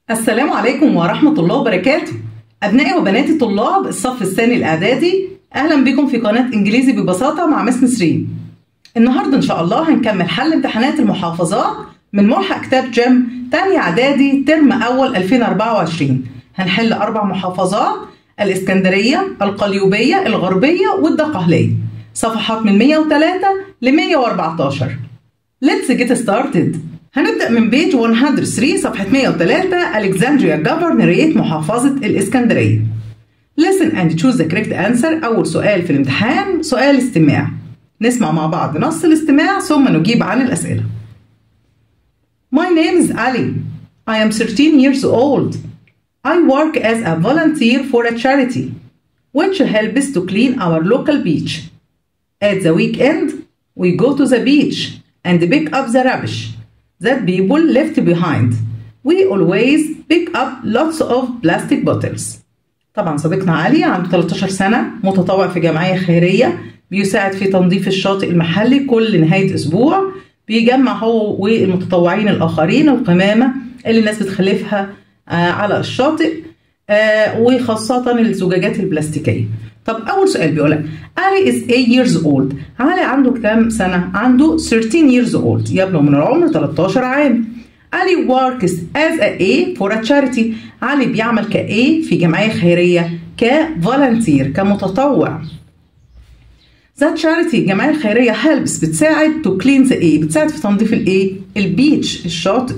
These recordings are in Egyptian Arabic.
السلام عليكم ورحمة الله وبركاته أبنائي وبناتي طلاب الصف الثاني الإعدادي أهلا بكم في قناة إنجليزي ببساطة مع مس نسرين النهاردة إن شاء الله هنكمل حل امتحانات المحافظات من ملحق كتاب جيم تاني إعدادي ترم أول 2024 هنحل أربع محافظات الإسكندرية القليوبية الغربية والدقهلية صفحات من 103 ل 114 Let's get started هنبدأ من بيج 103 صفحة 103 ألكسندريا جفرنريت محافظة الإسكندرية Listen and choose the correct answer أول سؤال في الامتحان سؤال استماع نسمع مع بعض نص الاستماع ثم نجيب عن الأسئلة My name is Ali. I am 13 years old. I work as a volunteer for a charity which helps to clean our local beach. At the weekend, we go to the beach and pick up the rubbish that people left behind. We always pick up lots of plastic bottles. طبعا صديقنا علي عنده 13 سنة متطوع في جمعية خيرية بيساعد في تنظيف الشاطئ المحلي كل نهاية أسبوع بيجمع هو والمتطوعين الآخرين القمامة اللي الناس بتخلفها على الشاطئ وخاصة الزجاجات البلاستيكية طب أول سؤال بيقولك علي is 8 years old علي عنده كام سنة؟ عنده 13 years old يبلغ من العمر 13 عام علي works as a A for a charity علي بيعمل ك A في جمعية خيرية كفولنتير كمتطوع That charity الجمعية الخيرية helps بتساعد to clean the A بتساعد في تنظيف الايه؟ البيتش الشاطئ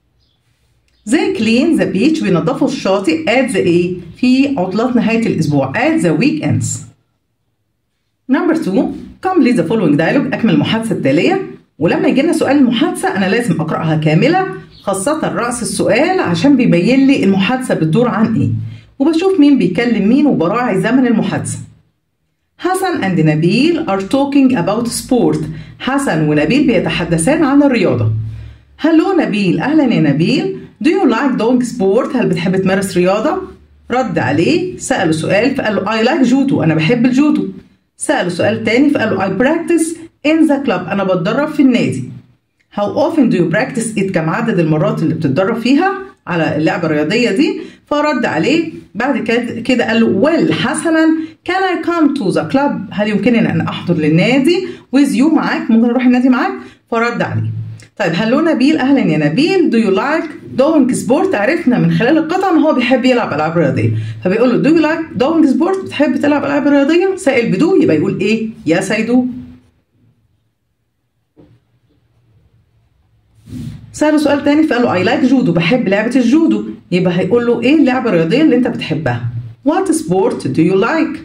They clean the beach بينظفوا الشاطئ at the A في عطلات نهاية الأسبوع at the weekends. Number two complete the following dialogue أكمل المحادثة التالية ولما يجي لنا سؤال المحادثة أنا لازم أقرأها كاملة خاصة رأس السؤال عشان بيبين لي المحادثة بتدور عن إيه وبشوف مين بيكلم مين وبراعي زمن المحادثة. حسن and نبيل are talking about sport. حسن ونبيل بيتحدثان عن الرياضة. هلو نبيل أهلا يا نبيل Do you like doing sport؟ هل بتحب تمارس رياضة؟ رد عليه سأله سؤال فقال له I like judo أنا بحب الجودو سأله سؤال تاني فقال له I practice in the club أنا بتدرب في النادي How often do you practice it؟ كم عدد المرات اللي بتتدرب فيها على اللعبة الرياضية دي فرد عليه بعد كده قال له well حسنا can I come to the club هل يمكنني أن أحضر للنادي with you معاك ممكن أروح النادي معاك فرد عليه طيب هلو نبيل اهلا يا نبيل دو يو لايك دوينج سبورت عرفنا من خلال القطعه ان هو بيحب يلعب العاب رياضيه فبيقول له دو يو لايك دوينج سبورت بتحب تلعب العاب رياضيه سائل بدو يبقى يقول ايه يس اي دو سأله سؤال تاني فقال له اي لايك جودو بحب لعبه الجودو يبقى هيقول له ايه اللعبه الرياضيه اللي انت بتحبها وات سبورت دو يو لايك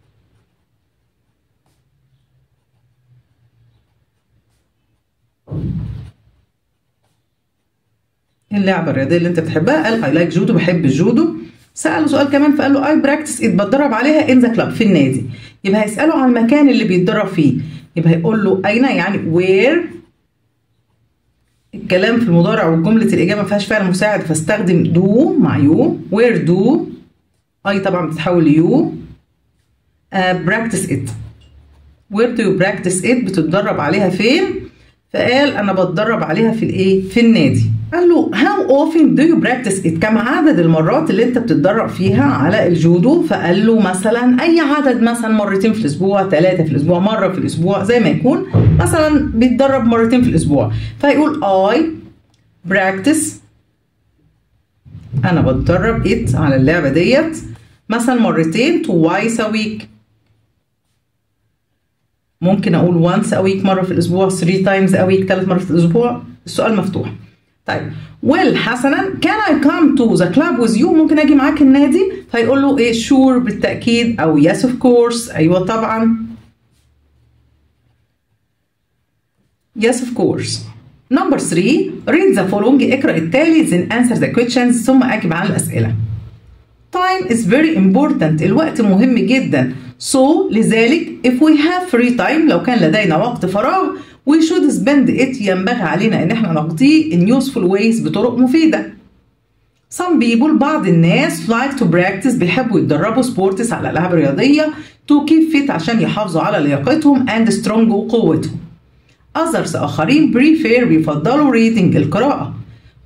اللعبه الرياضيه اللي انت بتحبها قال اي لايك جودو بحب الجودو ساله سؤال كمان فقال له اي براكتس ات بتدرب عليها ان ذا كلاب في النادي يبقى هيساله على المكان اللي بيتدرب فيه يبقى هيقول له اين يعني وير الكلام في المضارع وجمله الاجابه ما فيهاش فعل مساعد فاستخدم دو مع يو وير دو اي طبعا بتتحول ليو براكتس ات وير دو يو براكتس ات بتتدرب عليها فين فقال انا بتدرب عليها في الايه في النادي قال له how often do you practice it كم عدد المرات اللي انت بتتدرب فيها على الجودو فقال له مثلا اي عدد مثلا مرتين في الاسبوع ثلاثه في الاسبوع مره في الاسبوع زي ما يكون مثلا بيتدرب مرتين في الاسبوع فيقول I practice انا بتدرب it على اللعبه ديت مثلا مرتين twice a week ممكن اقول once a week مره في الاسبوع 3 times a week ثلاث مرات في الاسبوع السؤال مفتوح طيب well حسنا can I come to the club with you ممكن اجي معاك النادي فيقول له ايه sure بالتاكيد او yes of course ايوه طبعا yes of course number 3 read the following اقرا التالي then answer the questions ثم اجب عن الاسئله time is very important الوقت مهم جدا so لذلك if we have free time لو كان لدينا وقت فراغ we should spend it ينبغي علينا ان احنا نقضيه in useful ways بطرق مفيدة. Some people بعض الناس like to practice بيحبوا يتدربوا سبورتس على الألعاب الرياضية to keep fit عشان يحافظوا على لياقتهم and strong وقوتهم. Others آخرين prefer بيفضلوا reading القراءة.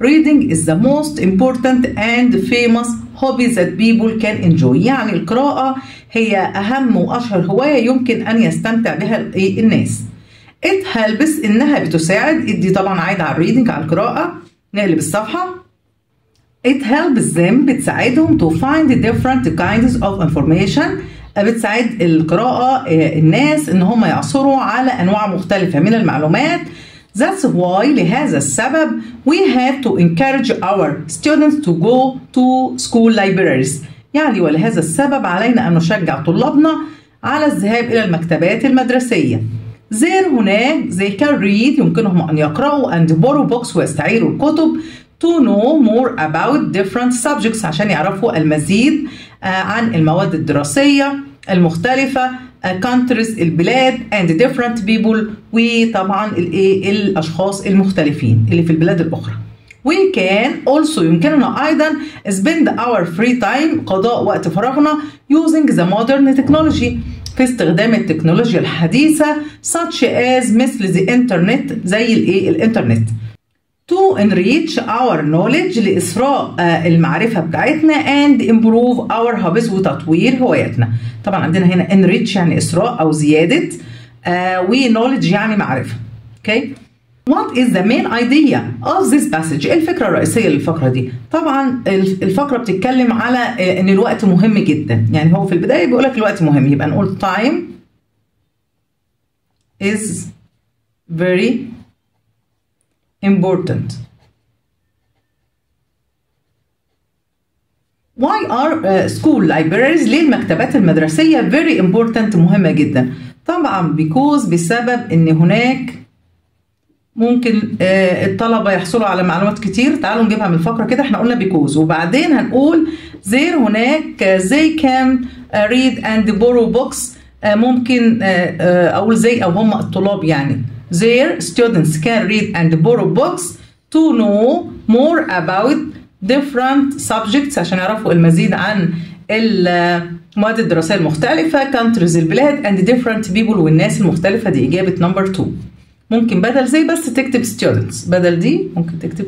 reading is the most important and famous hobby that people can enjoy يعني القراءة هي أهم وأشهر هواية يمكن أن يستمتع بها الناس it helps إنها بتساعد دي طبعا عايدة على الريدنج على القراءة نقلب الصفحة it helps them بتساعدهم to find different kinds of information بتساعد القراءة الناس إن هم يعثروا على أنواع مختلفة من المعلومات That's why لهذا السبب we have to encourage our students to go to school libraries يعني ولهذا السبب علينا أن نشجع طلابنا على الذهاب إلى المكتبات المدرسية زير هناك they can read يمكنهم أن يقرأوا and borrow books ويستعيروا الكتب to know more about different subjects عشان يعرفوا المزيد عن المواد الدراسية المختلفة countries البلاد and different people وطبعا الايه الاشخاص المختلفين اللي في البلاد الاخرى. We can also يمكننا ايضا spend our free time قضاء وقت فراغنا using the modern technology في استخدام التكنولوجيا الحديثة such as مثل the internet زي الايه الانترنت. to enrich our knowledge لإثراء المعرفة بتاعتنا and improve our hobbies وتطوير هواياتنا طبعا عندنا هنا enrich يعني إثراء أو زيادة و knowledge يعني معرفة okay What is the main idea of this passage؟ ايه الفكرة الرئيسية للفقرة دي؟ طبعا الفقرة بتتكلم على ان الوقت مهم جدا، يعني هو في البداية بيقول لك الوقت مهم يبقى نقول time is very important. Why are uh, school libraries ليه المكتبات المدرسية very important مهمة جدا طبعا because بسبب ان هناك ممكن uh, الطلبة يحصلوا على معلومات كتير تعالوا نجيبها من الفقرة كده احنا قلنا because وبعدين هنقول there هناك uh, they can uh, read and borrow books uh, ممكن uh, uh, اقول زي او هم الطلاب يعني their students can read and borrow books to know more about different subjects عشان يعرفوا المزيد عن المواد الدراسية المختلفة countries البلاد and different people والناس المختلفة دي إجابة نمبر 2 ممكن بدل زي بس تكتب students بدل دي ممكن تكتب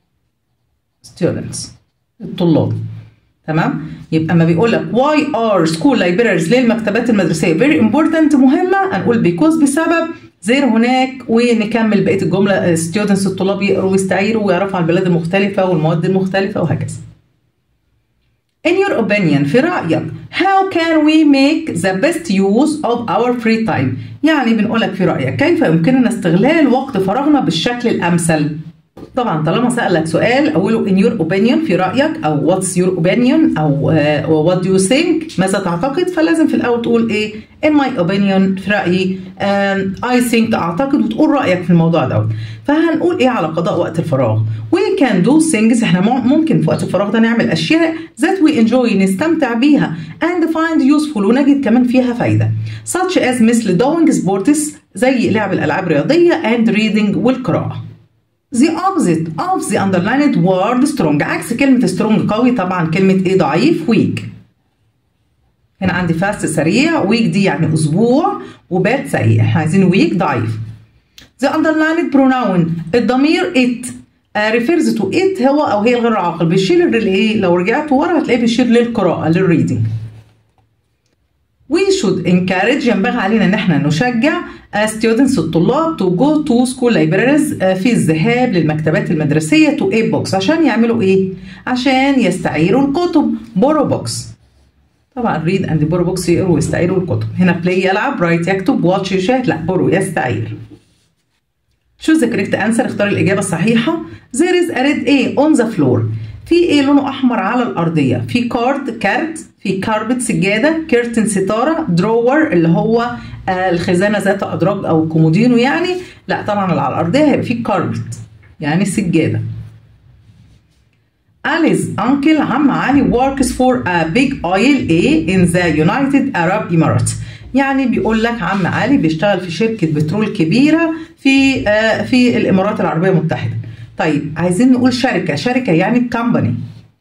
students الطلاب تمام يبقى ما بيقول لك why are school libraries ليه المكتبات المدرسية very important مهمة هنقول because بسبب زير هناك ونكمل بقيه الجمله ستودنتس الطلاب يقروا ويستعيروا ويعرفوا عن البلاد المختلفه والمواد المختلفه وهكذا. In your opinion في رأيك how can we make the best use of our free time يعني بنقولك في رأيك كيف يمكننا استغلال وقت فراغنا بالشكل الأمثل طبعا طالما سألك سؤال أوله in your opinion في رأيك أو what's your opinion أو uh, what do you think ماذا تعتقد فلازم في الأول تقول إيه in my opinion في رأيي um, I think أعتقد وتقول رأيك في الموضوع دوت فهنقول إيه على قضاء وقت الفراغ we can do things إحنا ممكن في وقت الفراغ ده نعمل أشياء that we enjoy نستمتع بيها and find useful ونجد كمان فيها فايدة such as مثل doing sports زي لعب الألعاب الرياضية and reading والقراءة The opposite of the underlined word strong عكس كلمة strong قوي طبعا كلمة ايه ضعيف weak هنا عندي fast سريع weak دي يعني أسبوع وباد سيء احنا عايزين weak ضعيف The underlined pronoun الضمير it uh, refers to it هو أو هي الغير عاقل بيشير لإيه لو رجعت ورا هتلاقيه بيشير للقراءة للريدنج We should encourage ينبغي علينا ان احنا نشجع students الطلاب to go to school libraries في الذهاب للمكتبات المدرسية to a books عشان يعملوا ايه؟ عشان يستعيروا الكتب borrow books طبعا read and borrow books يقروا ويستعيروا الكتب هنا play يلعب write يكتب watch يشاهد لا borrow يستعير choose the correct answer اختار الإجابة الصحيحة there is a red A on the floor في ايه لونه احمر على الارضيه في كارد كارت في كاربت سجاده كيرتن ستاره درور اللي هو آه الخزانه ذات ادراج او كومودينو يعني لا طبعا اللي على الارضيه هيبقى في كاربت يعني سجاده Ali's uncle عم علي works for a big oil A in the United Arab Emirates يعني بيقول لك عم علي بيشتغل في شركة بترول كبيرة في آه في الإمارات العربية المتحدة طيب عايزين نقول شركة شركة يعني كمباني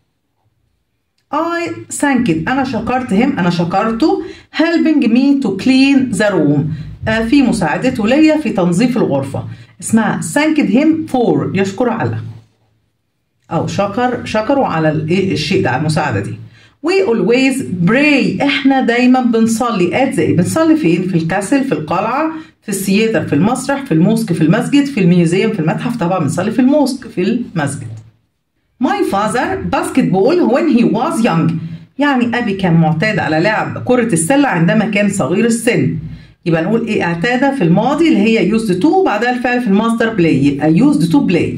I thanked أنا شكرت هم أنا شكرته helping me to clean the room آه في مساعدته ليا في تنظيف الغرفة اسمها thanked him for يشكر على أو شكر شكروا على الشيء ده على المساعدة دي we always pray احنا دايما بنصلي at the بنصلي فين في الكاسل في القلعة في السيادة في المسرح في الموسك في المسجد في الميوزيوم في المتحف طبعا بنصلي في الموسك في المسجد My father basketball when he was young يعني أبي كان معتاد على لعب كرة السلة عندما كان صغير السن يبقى نقول إيه اعتاد في الماضي اللي هي used to وبعدها الفعل في الماستر بلاي يبقى used to play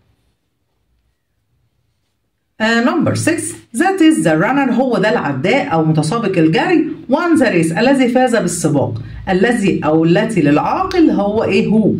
Uh, number 6 that is the runner هو ده العداء أو متسابق الجري won the race الذي فاز بالسباق الذي أو التي للعاقل هو إيه هو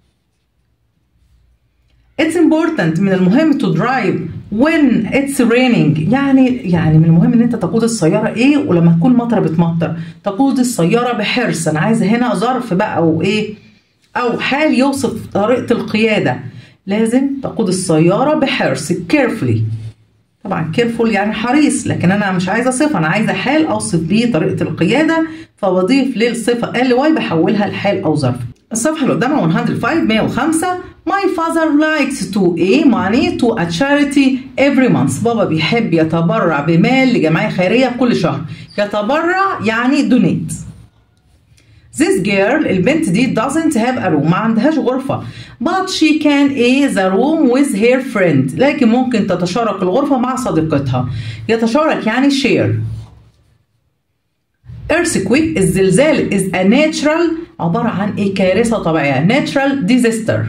It's important من المهم to drive when it's raining يعني يعني من المهم ان انت تقود السياره ايه ولما تكون مطره بتمطر تقود السياره بحرص انا عايزه هنا ظرف بقى او ايه او حال يوصف طريقه القياده لازم تقود السياره بحرص carefully طبعا كيرفول يعني حريص لكن انا مش عايزه صفه انا عايزه حال اوصف بيه طريقه القياده فبضيف للصفه ال واي بحولها لحال او ظرف الصفحه اللي قدامها 105 105 My father likes to a money to a charity every month بابا بيحب يتبرع بمال لجمعيه خيريه كل شهر يتبرع يعني donate This girl البنت دي doesn't have a room ما عندهاش غرفة but she can a the room with her friend لكن ممكن تتشارك الغرفة مع صديقتها يتشارك يعني share earthquake الزلزال is a natural عبارة عن ايه كارثة طبيعية natural disaster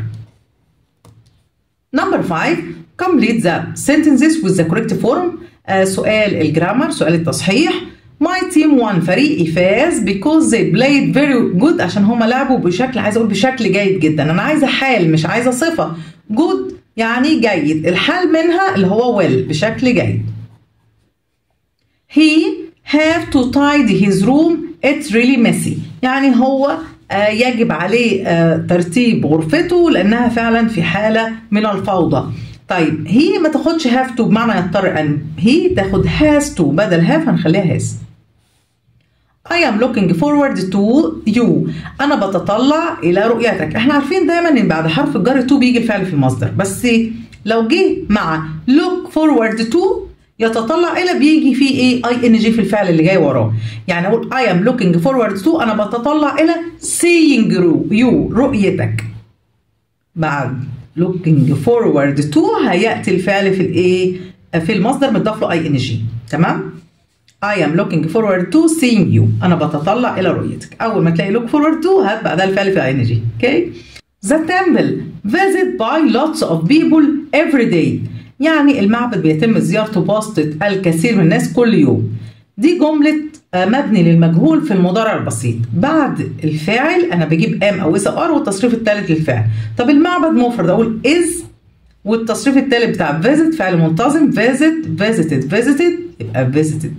number 5 complete the sentences with the correct form آه سؤال الجرامر سؤال التصحيح My team won فريقي فاز because they played very good عشان هما لعبوا بشكل عايز اقول بشكل جيد جدا انا عايزه حال مش عايزه صفه good يعني جيد الحال منها اللي هو well بشكل جيد he have to tidy his room it's really messy يعني هو آه يجب عليه آه ترتيب غرفته لانها فعلا في حاله من الفوضى طيب هي ما تاخدش have to بمعنى يضطر ان هي تاخد has to بدل have هنخليها has I am looking forward to you أنا بتطلع إلى رؤيتك إحنا عارفين دايما إن بعد حرف الجر to بيجي الفعل في المصدر بس لو جه مع look forward to يتطلع إلى بيجي فيه إيه اي ان جي في الفعل اللي جاي وراه يعني أقول I am looking forward to أنا بتطلع إلى seeing you رؤيتك بعد looking forward to هيأتي الفعل في الإيه في المصدر متضاف له اي ان جي تمام I am looking forward to seeing you أنا بتطلع إلى رؤيتك أول ما تلاقي look forward to هات بعدها الفعل في ing okay The temple visit by lots of people every day يعني المعبد بيتم زيارته بواسطة الكثير من الناس كل يوم دي جملة مبني للمجهول في المضارع البسيط بعد الفاعل أنا بجيب am أو is are والتصريف الثالث للفعل طب المعبد مفرد أقول is والتصريف الثالث بتاع visit فعل منتظم visit visited visited يبقى visited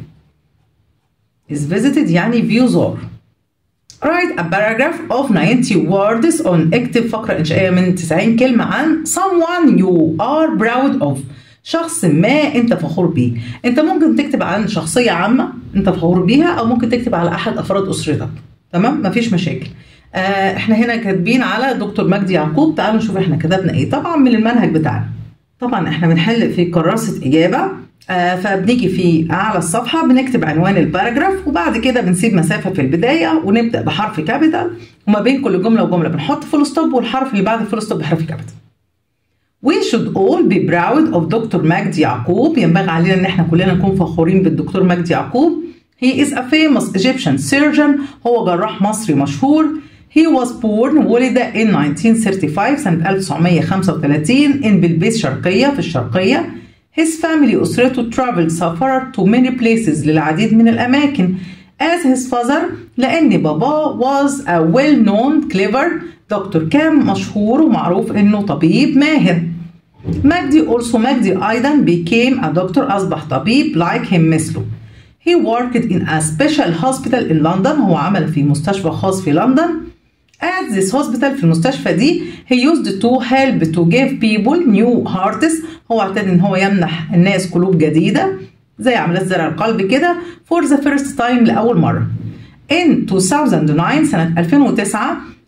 is visited يعني بيزور Write a paragraph of 90 words on اكتب فقرة إنشائية من 90 كلمة عن someone you are proud of شخص ما أنت فخور بيه أنت ممكن تكتب عن شخصية عامة أنت فخور بيها أو ممكن تكتب على أحد أفراد أسرتك تمام مفيش مشاكل آه احنا هنا كاتبين على دكتور مجدي يعقوب تعالوا نشوف احنا كتبنا ايه طبعا من المنهج بتاعنا طبعا احنا بنحل في كراسة إجابة آه فبنيجي في اعلى الصفحه بنكتب عنوان الباراجراف وبعد كده بنسيب مسافه في البدايه ونبدا بحرف كابيتال وما بين كل جمله وجمله بنحط فول ستوب والحرف اللي بعد الفول ستوب بحرف كابيتال. We should all be proud of دكتور مجدي يعقوب ينبغي علينا ان احنا كلنا نكون فخورين بالدكتور مجدي يعقوب. He is a famous Egyptian surgeon هو جراح مصري مشهور. He was born ولد in 1935 سنة 1935 in بلبيس شرقية في الشرقية. His family أسرته traveled سافرت to many places للعديد من الأماكن as his father لأن باباه was a well known clever دكتور كان مشهور ومعروف إنه طبيب ماهر مجدي also مجدي أيضا became a doctor أصبح طبيب like him مثله He worked in a special hospital in London هو عمل في مستشفى خاص في لندن At this hospital في المستشفى دي he used to help to give people new hearts هو اعتاد ان هو يمنح الناس قلوب جديدة زي عمليات زرع القلب كده for the first time لأول مرة. In 2009 سنة 2009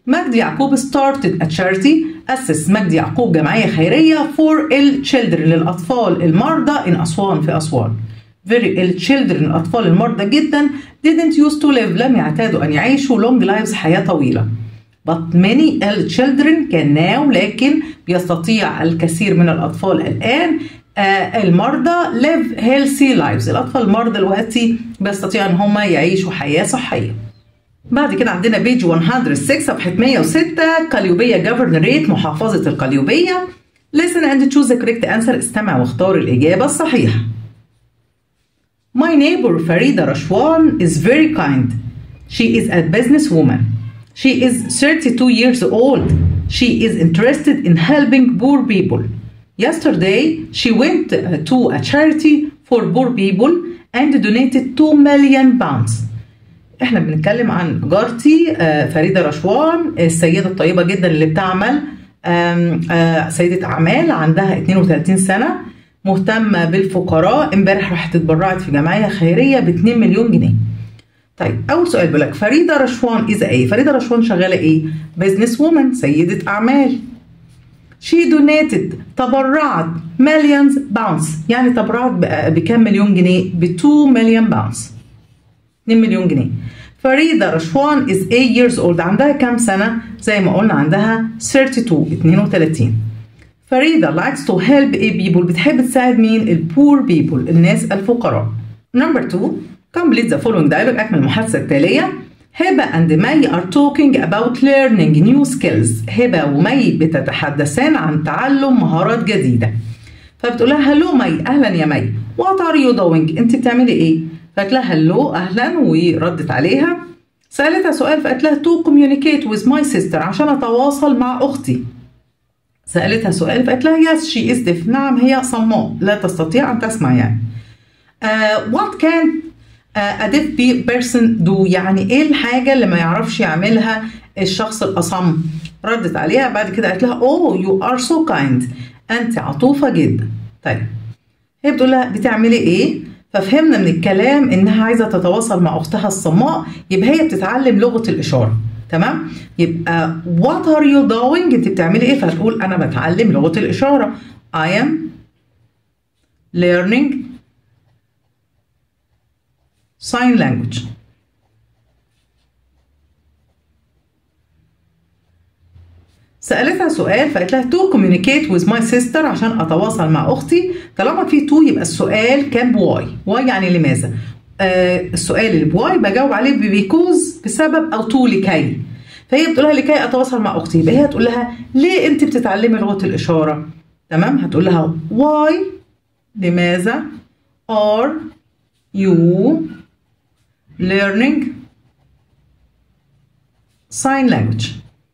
مجدي يعقوب started a charity أسس مجدي يعقوب جمعية خيرية for ill children للأطفال المرضى in أسوان في أسوان very ill children الأطفال المرضى جدا didn't used to live لم يعتادوا أن يعيشوا long lives حياة طويلة but many ill children can now لكن بيستطيع الكثير من الأطفال الآن آه المرضى live healthy lives الأطفال المرضى دلوقتي بيستطيعوا أن هم يعيشوا حياة صحية بعد كده عندنا بيج 106 صفحة 106 قليوبية جفرنريت محافظة القليوبية listen and choose the correct answer استمع واختار الإجابة الصحيحة My neighbor Farida Rashwan is very kind. She is a businesswoman. She is 32 years old. She is interested in helping poor people. Yesterday, she went to a charity for poor people and donated 2 million pounds. احنا بنتكلم عن جارتي فريدة رشوان السيدة الطيبة جدا اللي بتعمل سيدة أعمال عندها 32 سنة مهتمة بالفقراء امبارح راحت اتبرعت في جمعية خيرية ب 2 مليون جنيه طيب أول سؤال بيقول لك فريدة رشوان إذا إيه؟ فريدة رشوان شغالة إيه؟ بزنس وومن سيدة أعمال شي دونيتد تبرعت مليونز باونس يعني تبرعت بكام مليون جنيه؟ ب 2 مليون باونس 2 مليون جنيه فريدة رشوان is 8 years old عندها كام سنة؟ زي ما قلنا عندها 32 32 فريدة likes to help a people بتحب تساعد مين؟ البور people الناس الفقراء Number 2 complete the following dialogue أكمل المحادثة التالية هبة and مي are talking about learning new skills هبة ومي بتتحدثان عن تعلم مهارات جديدة فبتقول لها هلو مي أهلا يا مي what are you doing أنت بتعملي إيه؟ فقالت لها هلو أهلا وردت عليها سألتها سؤال فقالت لها to communicate with my sister عشان أتواصل مع أختي سألتها سؤال فقالت لها yes she is deaf نعم هي صماء لا تستطيع أن تسمع يعني uh, what can uh, a deaf person do يعني إيه الحاجة اللي ما يعرفش يعملها الشخص الأصم ردت عليها بعد كده قالت لها oh you are so kind أنت عطوفة جدا طيب هي بتقول لها بتعملي إيه ففهمنا من الكلام إنها عايزة تتواصل مع أختها الصماء يبقى هي بتتعلم لغة الإشارة تمام يبقى what are you doing انت بتعملي ايه فهتقول انا بتعلم لغه الاشاره I am learning sign language سألتها سؤال فقالت لها to communicate with my sister عشان أتواصل مع أختي طالما في to يبقى السؤال كان بواي واي يعني لماذا آه السؤال اللي بواي بجاوب عليه ببيكوز بسبب او تو لكي فهي بتقول لها لكي اتواصل مع اختي يبقى هي تقول لها ليه انت بتتعلمي لغه الاشاره تمام هتقول لها واي لماذا are you learning sign language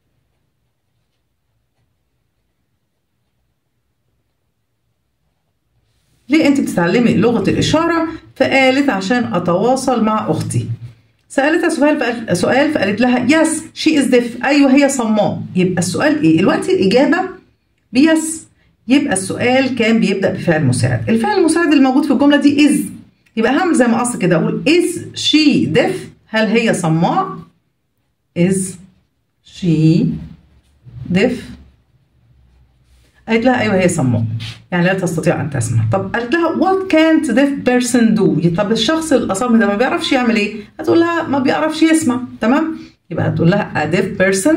ليه انت بتتعلمي لغه الاشاره فقالت عشان اتواصل مع اختي سالتها سؤال فقال سؤال فقالت لها يس شي از ديف ايوه هي صماء يبقى السؤال ايه دلوقتي الاجابه بيس يبقى السؤال كان بيبدا بفعل مساعد الفعل المساعد الموجود في الجمله دي از يبقى هعمل زي ما قصد كده اقول از شي ديف هل هي صماء از شي ديف قالت لها ايوه هي صماء يعني لا تستطيع ان تسمع طب قالت لها what can't deaf person do طب الشخص الاصم ده ما بيعرفش يعمل ايه هتقول لها ما بيعرفش يسمع تمام يبقى هتقول لها a deaf person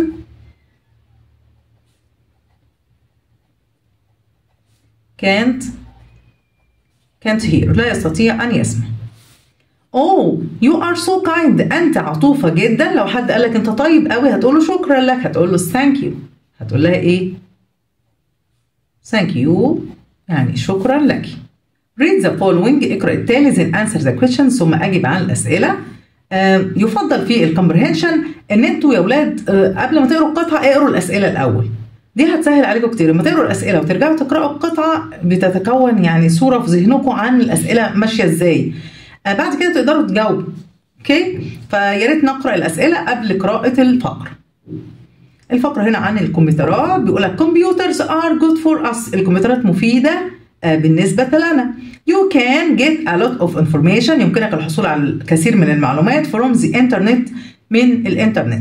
can't can't hear لا يستطيع ان يسمع Oh you are so kind أنت عطوفة جدا لو حد قال لك أنت طيب قوي هتقول له شكرا لك هتقول له thank you هتقول لها إيه thank you يعني شكرا لك read the following اقرأ التالي then answer the questions ثم أجب عن الأسئلة آه يفضل في الكمبرهنشن ان انتوا يا اولاد آه قبل ما تقروا القطعه اقروا الاسئله الاول دي هتسهل عليكم كتير لما تقروا الاسئله وترجعوا تقراوا القطعه بتتكون يعني صوره في ذهنكم عن الاسئله ماشيه ازاي آه بعد كده تقدروا تجاوبوا اوكي فيا ريت نقرا الاسئله قبل قراءه الفقره الفقره هنا عن الكمبيوترات بيقول لك computers are good for us الكمبيوترات مفيده بالنسبة لنا you can get a lot of information يمكنك الحصول على الكثير من المعلومات from the internet من الانترنت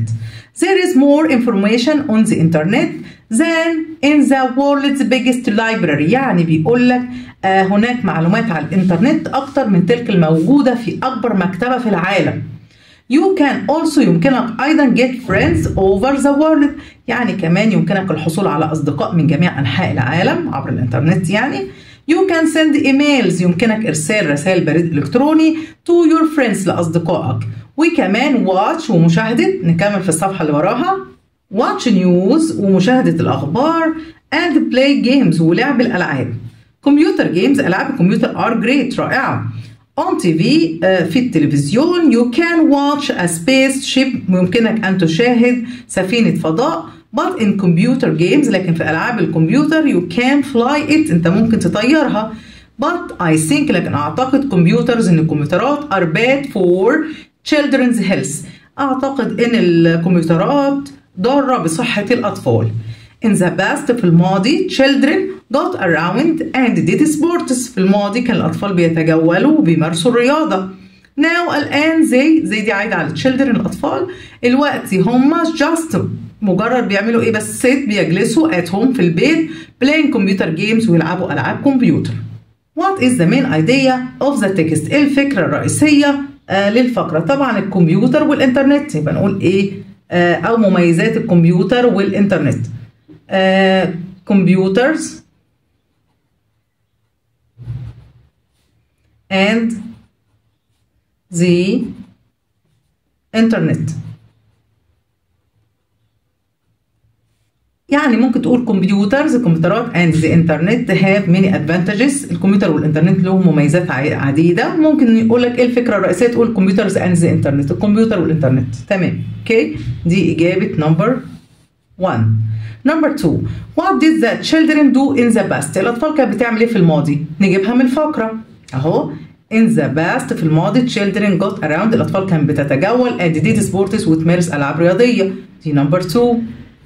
There is more information on the internet than in the world's biggest library يعني بيقول لك آه هناك معلومات على الانترنت أكتر من تلك الموجودة في أكبر مكتبة في العالم You can also يمكنك أيضا get friends over the world يعني كمان يمكنك الحصول على أصدقاء من جميع أنحاء العالم عبر الإنترنت يعني You can send emails يمكنك إرسال رسائل بريد إلكتروني to your friends لأصدقائك وكمان watch ومشاهدة نكمل في الصفحة اللي وراها watch news ومشاهدة الأخبار and play games ولعب الألعاب كمبيوتر جيمز ألعاب الكمبيوتر are great رائعة on TV في التلفزيون you can watch a spaceship يمكنك أن تشاهد سفينة فضاء but in computer games لكن في ألعاب الكمبيوتر you can fly it أنت ممكن تطيرها but I think لكن أعتقد computers إن الكمبيوترات are bad for children's health أعتقد إن الكمبيوترات ضارة بصحة الأطفال In the past في الماضي children got around and did sports في الماضي كان الأطفال بيتجولوا وبيمارسوا الرياضة Now الآن زي زي دي عايدة على children الأطفال الوقت هم just مجرد بيعملوا إيه بس sit بيجلسوا at home في البيت playing computer games ويلعبوا ألعاب كمبيوتر What is the main idea of the text؟ إيه الفكرة الرئيسية آه للفقرة؟ طبعا الكمبيوتر والإنترنت يبقى نقول إيه آه أو مميزات الكمبيوتر والإنترنت Uh, computers and the internet يعني ممكن تقول كمبيوترز الكمبيوترات and the internet have many advantages الكمبيوتر والانترنت لهم مميزات عديدة ممكن يقول لك ايه الفكرة الرئيسية تقول كمبيوترز and the internet الكمبيوتر والانترنت تمام اوكي دي إجابة نمبر 1 نمبر 2 what did the children do in the past الأطفال كانت بتعمل إيه في الماضي نجيبها من الفقرة أهو in the past في الماضي children got around الأطفال كانت بتتجول and did sports وتمارس ألعاب رياضية دي نمبر 2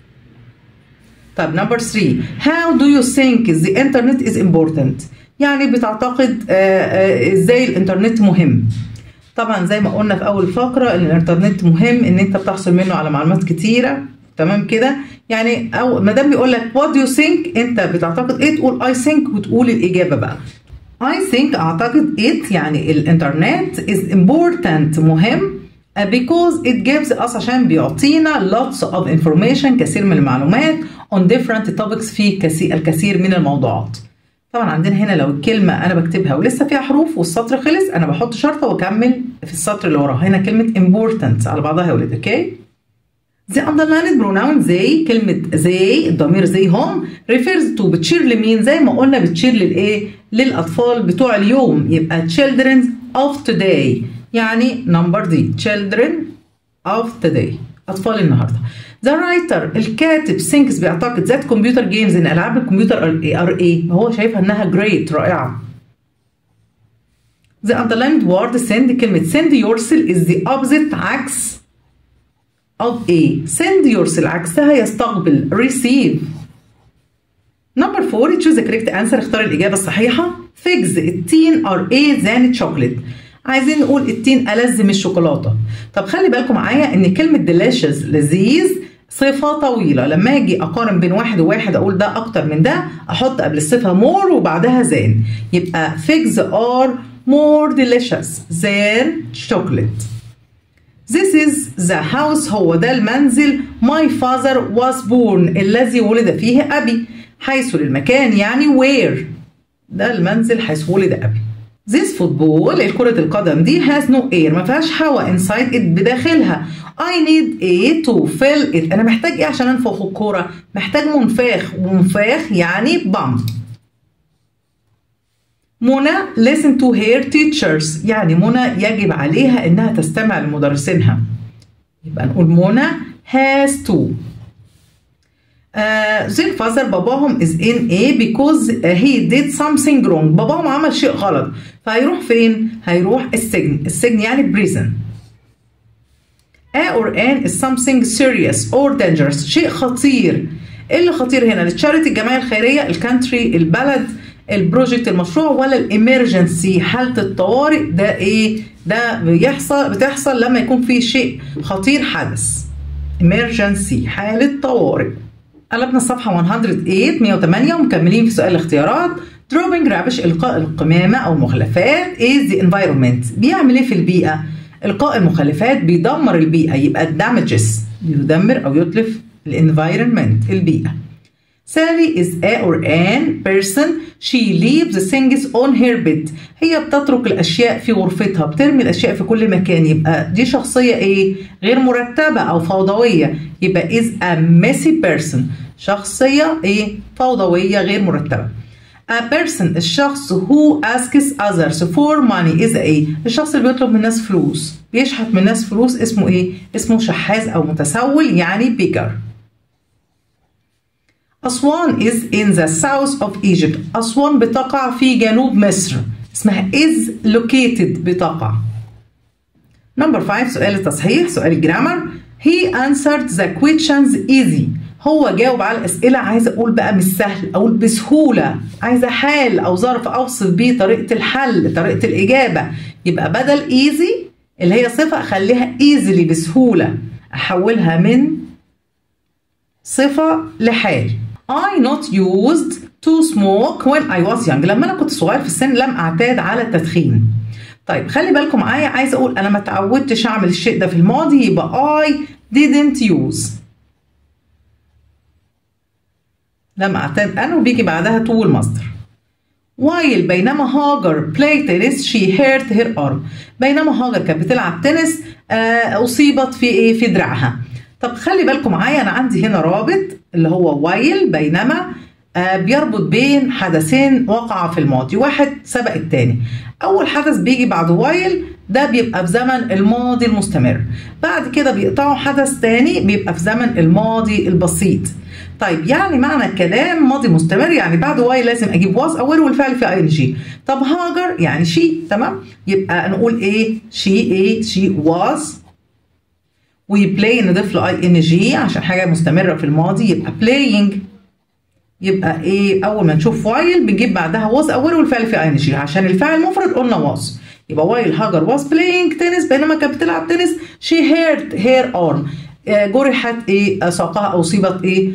طب نمبر 3 how do you think the internet is important يعني بتعتقد ازاي الانترنت مهم طبعا زي ما قلنا في اول فقره ان الانترنت مهم ان انت بتحصل منه على معلومات كتيره تمام كده يعني او ما دام بيقول لك وات يو ثينك انت بتعتقد ايه تقول اي ثينك وتقول الاجابه بقى I think اعتقد it يعني الانترنت is important مهم because it gives us عشان بيعطينا lots of information كثير من المعلومات on different topics في كثير الكثير من الموضوعات طبعا عندنا هنا لو الكلمة أنا بكتبها ولسه فيها حروف والسطر خلص أنا بحط شرطة وأكمل في السطر اللي وراها هنا كلمة important على بعضها يا ولاد أوكي The underlined pronoun they كلمة they الضمير they هم refers to بتشير لمين زي ما قلنا بتشير للإيه للأطفال بتوع اليوم يبقى children of today يعني نمبر دي children of today أطفال النهاردة The writer الكاتب thinks بيعتقد ذات كمبيوتر جيمز إن ألعاب الكمبيوتر ار ايه هو شايفها إنها great رائعة The underlined word send كلمة send yourself is the opposite عكس of A send yourself عكسها يستقبل receive number 4 choose the correct answer اختار الإجابة الصحيحة figs التين are A than chocolate عايزين نقول التين ألذ من الشوكولاتة طب خلي بالكم معايا إن كلمة delicious لذيذ صفة طويلة لما أجي أقارن بين واحد وواحد أقول ده أكتر من ده أحط قبل الصفة more وبعدها than يبقى figs are more delicious than chocolate This is the house هو ده المنزل my father was born الذي ولد فيه أبي حيث للمكان يعني where ده المنزل حيث ولد أبي This football الكرة القدم دي has no air ما فيهاش هواء inside it بداخلها I need a to fill it أنا محتاج إيه عشان أنفخ الكرة محتاج منفاخ ومنفاخ يعني بامب منى listen to her teachers يعني منى يجب عليها انها تستمع لمدرسينها يبقى نقول منى has to uh, their father باباهم is in A because he did something wrong باباهم عمل شيء غلط فهيروح فين؟ هيروح السجن السجن يعني prison A or N is something serious or dangerous شيء خطير ايه اللي خطير هنا؟ التشاريتي الجمعية الخيرية الكانتري البلد البروجكت المشروع ولا الامرجنسي حاله الطوارئ ده ايه ده بيحصل بتحصل لما يكون في شيء خطير حدث emergency حالة طوارئ قلبنا الصفحة 108 108 ومكملين في سؤال الاختيارات dropping rubbish إلقاء القمامة أو المخلفات is the environment بيعمل إيه في البيئة؟ إلقاء المخلفات بيدمر البيئة يبقى damages بيدمر أو يتلف الانفايرمنت البيئة Sally is a or an person she leaves things on her bed هي بتترك الأشياء في غرفتها بترمي الأشياء في كل مكان يبقى دي شخصية إيه غير مرتبة أو فوضوية يبقى is a messy person شخصية إيه فوضوية غير مرتبة A person الشخص who asks others for money is إيه الشخص اللي بيطلب من الناس فلوس بيشحت من الناس فلوس اسمه إيه اسمه شحاذ أو متسول يعني beggar أسوان is in the south of Egypt أسوان بتقع في جنوب مصر اسمها is located بتقع Number 5 سؤال التصحيح سؤال الجرامر He answered the questions easy هو جاوب على الأسئلة عايزة أقول بقى مش سهل أقول بسهولة عايزة حال أو ظرف أوصف بيه طريقة الحل طريقة الإجابة يبقى بدل easy اللي هي صفة أخليها easily بسهولة أحولها من صفة لحال I not used to smoke when I was young لما أنا كنت صغير في السن لم أعتاد على التدخين طيب خلي بالكم معايا عايزة أقول أنا ما تعودتش أعمل الشيء ده في الماضي يبقى I didn't use لم أعتاد أنا وبيجي بعدها to المصدر while بينما هاجر play tennis she hurt her arm بينما هاجر كانت بتلعب تنس آه أصيبت في إيه في دراعها طب خلي بالكم معايا أنا عندي هنا رابط اللي هو while بينما آه بيربط بين حدثين وقعا في الماضي واحد سبق التاني أول حدث بيجي بعد while ده بيبقى في زمن الماضي المستمر بعد كده بيقطعوا حدث تاني بيبقى في زمن الماضي البسيط طيب يعني معنى الكلام ماضي مستمر يعني بعد واي لازم اجيب واز اوله والفعل في اي ان جي طب هاجر يعني شي تمام يبقى نقول ايه شي ايه شي واز وبلاي نضيف له اي ان جي عشان حاجه مستمره في الماضي يبقى بلاينج يبقى ايه اول ما نشوف وايل بنجيب بعدها واز اوله والفعل في اي ان جي عشان الفعل مفرد قلنا واز يبقى وايل هاجر واز بلاينج تنس بينما كانت بتلعب تنس شي هيرت هير ارم جرحت ايه ساقها او اصيبت ايه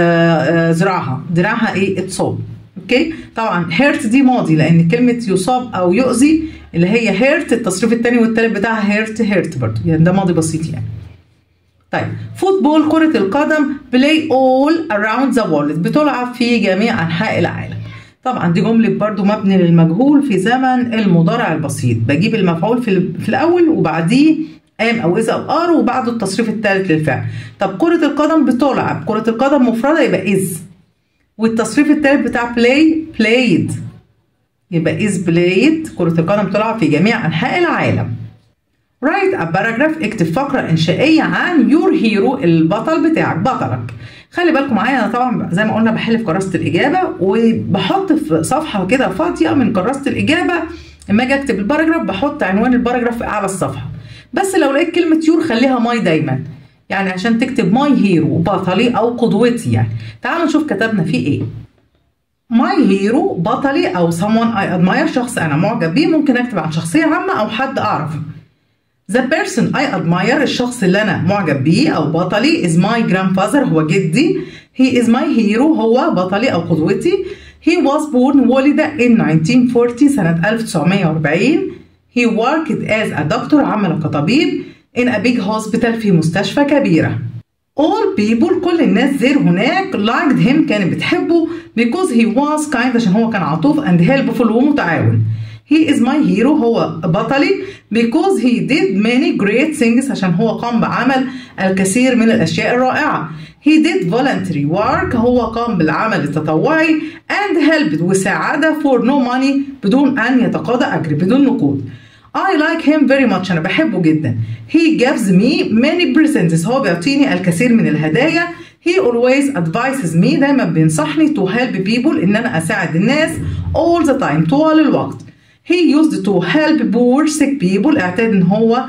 آه ذراعها دراعها ايه اتصاب اوكي طبعا هيرت دي ماضي لان كلمه يصاب او يؤذي اللي هي هيرت التصريف الثاني والثالث بتاعها هيرت هيرت برضه يعني ده ماضي بسيط يعني طيب فوتبول كرة القدم بلاي اول اراوند ذا وورلد بتلعب في جميع انحاء العالم طبعا دي جملة برضو مبني للمجهول في زمن المضارع البسيط بجيب المفعول في, في الاول وبعديه ام او اذا او ار وبعده التصريف الثالث للفعل طب كرة القدم بتلعب كرة القدم مفردة يبقى از والتصريف الثالث بتاع بلاي بلايد يبقى از بلايد كرة القدم بتلعب في جميع انحاء العالم write a paragraph اكتب فقرة إنشائية عن your hero البطل بتاعك بطلك خلي بالكم معايا انا طبعا زي ما قلنا بحل في كراسه الاجابه وبحط في صفحه كده فاضيه من كراسه الاجابه لما اجي اكتب الباراجراف بحط عنوان الباراجراف في اعلى الصفحه بس لو لقيت كلمة يور خليها ماي دايما يعني عشان تكتب ماي هيرو بطلي أو قدوتي يعني تعالوا نشوف كتبنا فيه إيه ماي هيرو بطلي أو someone I admire شخص أنا معجب بيه ممكن أكتب عن شخصية عامة أو حد أعرفه The person I admire الشخص اللي أنا معجب بيه أو بطلي is my grandfather هو جدي He is my hero هو بطلي أو قدوتي He was born ولد in 1940 سنة 1940 He worked as a doctor عمل كطبيب in a big hospital في مستشفى كبيرة. All people كل الناس زير هناك liked him كانت بتحبه because he was kind عشان هو كان عطوف and helpful ومتعاون. He is my hero هو بطلي because he did many great things عشان هو قام بعمل الكثير من الأشياء الرائعة. He did voluntary work هو قام بالعمل التطوعي and helped وساعد for no money بدون أن يتقاضى أجر بدون نقود. I like him very much أنا بحبه جدا. He gives me many presents هو بيعطيني الكثير من الهدايا. He always advises me دايما بينصحني to help people إن أنا أساعد الناس all the time طوال الوقت. He used to help poor sick people اعتاد إن هو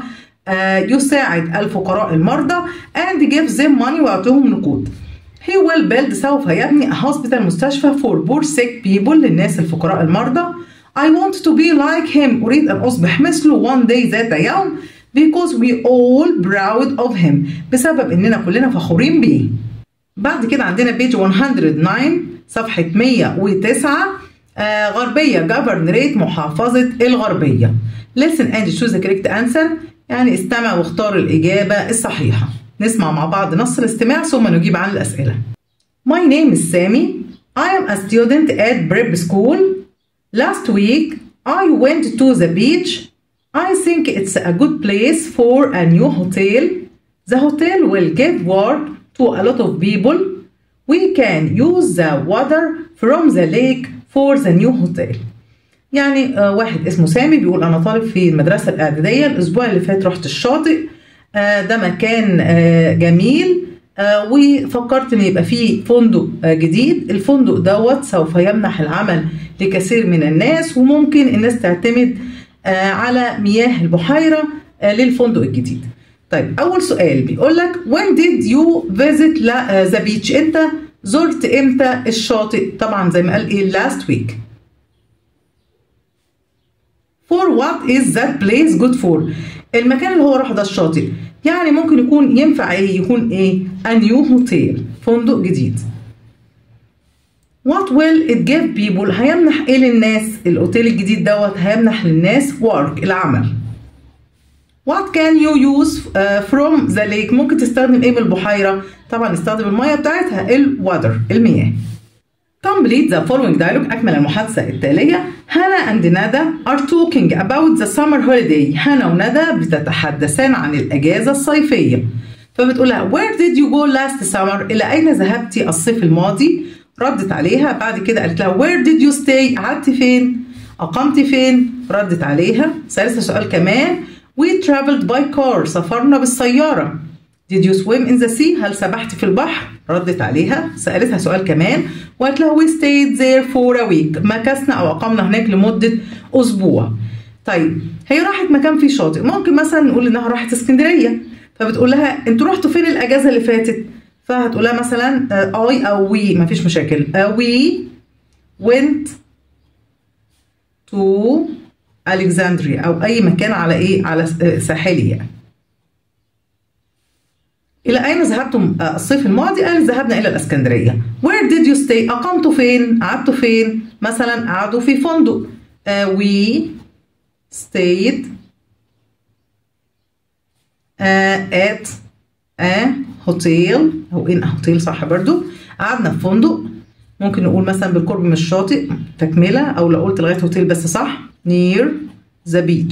يساعد الفقراء المرضى and gives them money ويعطيهم نقود. He will build سوف يبني a hospital مستشفى for poor sick people للناس الفقراء المرضى. I want to be like him أريد أن أصبح مثله one day ذات يوم because we all proud of him بسبب اننا كلنا فخورين بيه بعد كده عندنا بيج 109 صفحة 109 آه غربية جفرنريت محافظة الغربية listen and choose the correct answer يعني استمع واختار الإجابة الصحيحة نسمع مع بعض نص الاستماع ثم نجيب عن الأسئلة My name is Sammy I am a student at prep school Last week I went to the beach I think it's a good place for a new hotel The hotel will give work to a lot of people We can use the water from the lake for the new hotel يعني آه واحد اسمه سامي بيقول انا طالب في المدرسه الاعداديه الاسبوع اللي فات رحت الشاطئ آه ده مكان آه جميل آه وفكرت ان يبقى فيه فندق آه جديد الفندق دوت سوف يمنح العمل لكثير من الناس وممكن الناس تعتمد آه على مياه البحيره آه للفندق الجديد طيب اول سؤال بيقول لك when did you visit the beach انت زرت امتى الشاطئ طبعا زي ما قال ايه last week for what is that place good for المكان اللي هو راح ده الشاطئ يعني ممكن يكون ينفع ايه يكون ايه a new hotel فندق جديد what will it give people هيمنح ايه للناس الاوتيل الجديد دوت هيمنح للناس work العمل What can you use uh, from the lake ممكن تستخدم ايه من البحيرة طبعا استخدم المية بتاعتها الواتر المياه Complete the following dialogue أكمل المحادثة التالية هانا and ندى are talking about the summer holiday هانا وندى بتتحدثان عن الأجازة الصيفية فبتقول لها where did you go last summer إلى أين ذهبتي الصيف الماضي ردت عليها بعد كده قالت لها where did you stay قعدتي فين أقمتي فين ردت عليها سألتها سؤال كمان We traveled by car سافرنا بالسيارة Did you swim in the sea هل سبحتي في البحر ردت عليها سألتها سؤال كمان وقالت لها we stayed there for a week مكثنا أو أقمنا هناك لمدة أسبوع طيب هي راحت مكان فيه شاطئ ممكن مثلا نقول إنها راحت اسكندرية فبتقول لها أنتوا رحتوا فين الأجازة اللي فاتت فهتقول لها مثلا I أو we مفيش مشاكل we went to الكسندريا او اي مكان على ايه على ساحلي يعني الى اين ذهبتم الصيف الماضي قال ذهبنا الى الاسكندريه where did you stay اقمتوا فين قعدتوا فين مثلا قعدوا في فندق uh, we stayed uh, at a hotel او in a hotel صح برضو قعدنا في فندق ممكن نقول مثلا بالقرب من الشاطئ تكمله او لو قلت لغايه هوتيل بس صح near the beach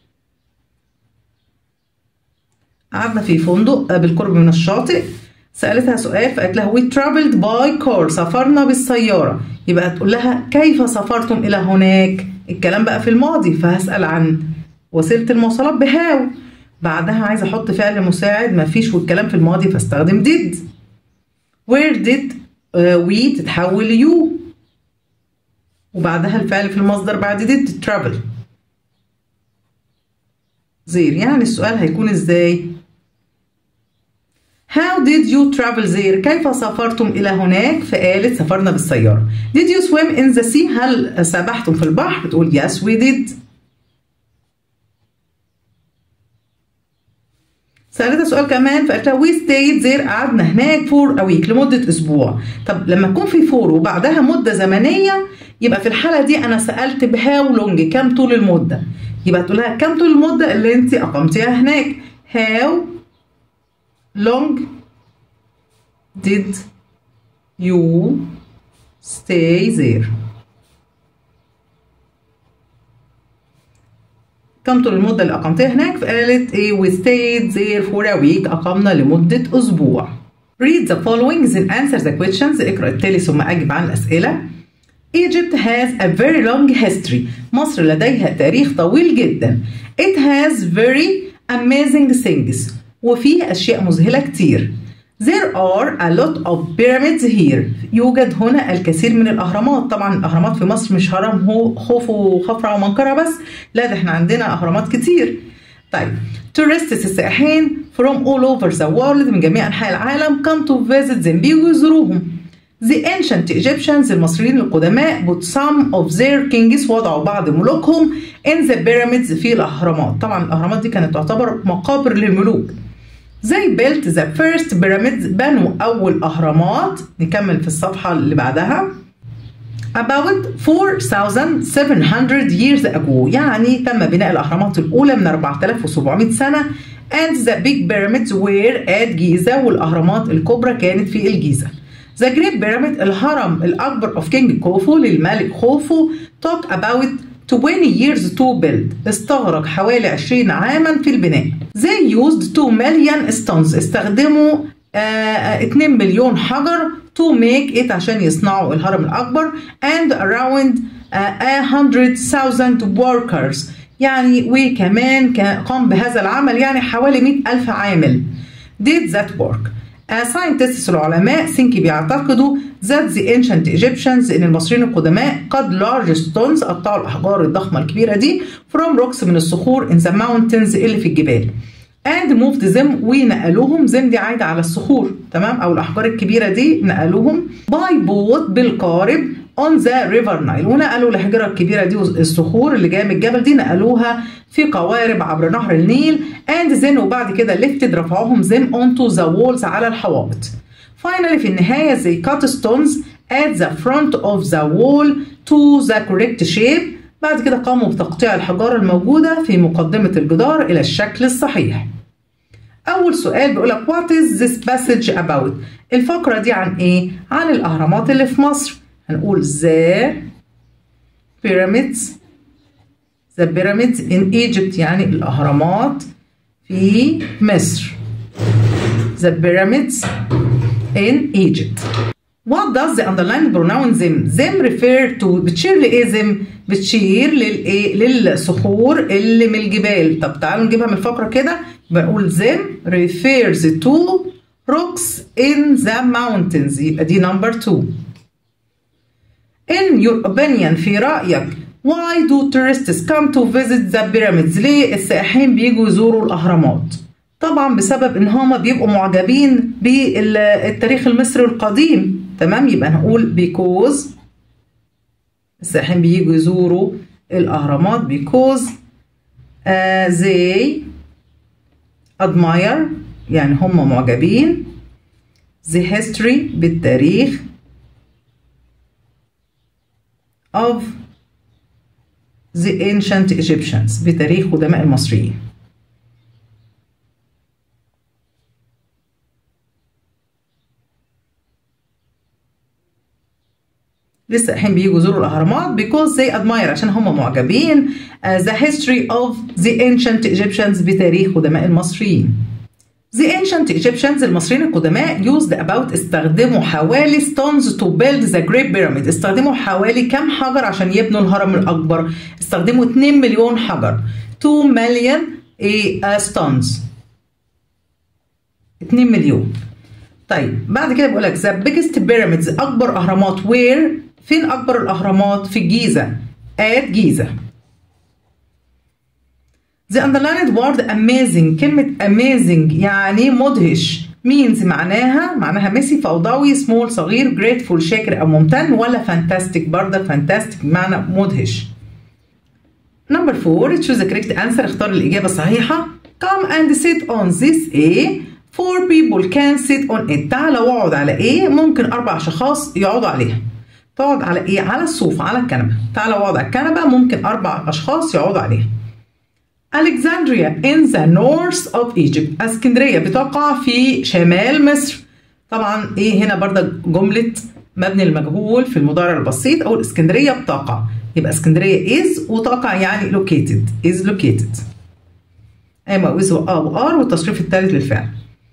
قعدنا في فندق بالقرب من الشاطئ سألتها سؤال فقالت لها we traveled by car سافرنا بالسيارة يبقى تقول لها كيف سافرتم إلى هناك الكلام بقى في الماضي فهسأل عن وسيلة المواصلات بهاو بعدها عايزة أحط فعل مساعد مفيش والكلام في الماضي فاستخدم did where did uh, we تتحول ليو وبعدها الفعل في المصدر بعد did travel زير يعني السؤال هيكون ازاي How did you travel there كيف سافرتم إلى هناك فقالت سافرنا بالسيارة Did you swim in the sea هل سبحتم في البحر بتقول yes we did سألتها سؤال كمان فقالت لها we stayed there قعدنا هناك for a week لمدة أسبوع طب لما تكون في فور وبعدها مدة زمنية يبقى في الحالة دي أنا سألت بهاو لونج كام طول المدة يبقى تقول لها كام طول المدة اللي أنت أقمتيها هناك how long did you stay there كم طول المدة اللي أقمتها هناك فقالت إيه we stayed there for a week أقمنا لمدة أسبوع read the following then answer the questions اقرأ التالي ثم أجب عن الأسئلة Egypt has a very long history مصر لديها تاريخ طويل جدا It has very amazing things وفيه أشياء مذهلة كتير There are a lot of pyramids here يوجد هنا الكثير من الأهرامات طبعا الأهرامات في مصر مش هرم هو خوفو وخفرع ومنقرة بس لا ده احنا عندنا أهرامات كتير طيب tourists السائحين from all over the world من جميع أنحاء العالم come to visit them بيجوا يزوروهم The ancient Egyptians المصريين القدماء put some of their kings وضعوا بعض ملوكهم in the pyramids في الأهرامات طبعا الأهرامات دي كانت تعتبر مقابر للملوك They built the first pyramids بنوا أول أهرامات نكمل في الصفحة اللي بعدها about 4700 years ago يعني تم بناء الأهرامات الأولى من 4700 سنة and the big pyramids were at Giza والأهرامات الكبرى كانت في الجيزة The Great Pyramid الهرم الأكبر of King خوفو للملك خوفو took about 20 years to build استغرق حوالي 20 عاما في البناء They used 2 million stones استخدموا آه 2 مليون حجر to make it عشان يصنعوا الهرم الأكبر and around uh, 100,000 workers يعني وكمان قام بهذا العمل يعني حوالي 100 ألف عامل did that work uh, scientists العلماء think بيعتقدوا that the ancient Egyptians إن المصريين القدماء قد large stones قطعوا الأحجار الضخمة الكبيرة دي from rocks من الصخور in the mountains اللي في الجبال and moved them ونقلوهم them دي عايدة على الصخور تمام أو الأحجار الكبيرة دي نقلوهم by boat بالقارب on the river Nile ونقلوا الحجرة الكبيرة دي الصخور اللي جاية من الجبل دي نقلوها في قوارب عبر نهر النيل and then وبعد كده lifted رفعوهم them onto the walls على الحوائط finally في النهاية they cut stones at the front of the wall to the correct shape بعد كده قاموا بتقطيع الحجارة الموجودة في مقدمة الجدار إلى الشكل الصحيح أول سؤال بيقولك what is this passage about الفقرة دي عن إيه؟ عن الأهرامات اللي في مصر هنقول the pyramids the pyramids in Egypt يعني الأهرامات في مصر the pyramids in Egypt What does the underlined pronoun them them refer to بتشير لإيه them بتشير للإيه للصخور اللي من الجبال طب تعالوا نجيبها من الفقرة كده بقول them refers to rocks in the mountains يبقى دي number two In your opinion في رأيك why do tourists come to visit the pyramids ليه السائحين بيجوا يزوروا الأهرامات طبعا بسبب ان هما بيبقوا معجبين بالتاريخ المصري القديم تمام يبقى نقول because السائحين بيجوا يزوروا الأهرامات because uh, they admire يعني هم معجبين the history بالتاريخ of the ancient Egyptians بتاريخ قدماء المصريين لسه الحين بيجوا يزوروا الاهرامات because they admire عشان هم معجبين uh, the history of the ancient Egyptians بتاريخ قدماء المصريين. The ancient Egyptians المصريين القدماء used about استخدموا حوالي stones to build the Great Pyramid استخدموا حوالي كم حجر عشان يبنوا الهرم الأكبر استخدموا 2 مليون حجر 2 million stones 2 مليون طيب بعد كده بيقول لك the biggest pyramids أكبر أهرامات where فين أكبر الأهرامات في الجيزة at جيزة The underlined word amazing كلمة amazing يعني مدهش means معناها معناها ميسي فوضوي small صغير grateful شاكر أو ممتن ولا fantastic برضه fantastic بمعنى مدهش Number four choose the correct answer اختار الإجابة الصحيحة come and sit on this A four people can sit on it تعال واقعد على ايه ممكن اربع اشخاص يقعدوا عليها تقعد على ايه على الصوف على الكنبه تعال واقعد على الكنبه ممكن اربع اشخاص يقعدوا عليها Alexandria in the north of Egypt اسكندريه بتقع في شمال مصر طبعا ايه هنا برضه جمله مبني المجهول في المضارع البسيط او اسكندريه بتقع يبقى اسكندريه is وتقع يعني located is located اما is و ار والتصريف الثالث للفعل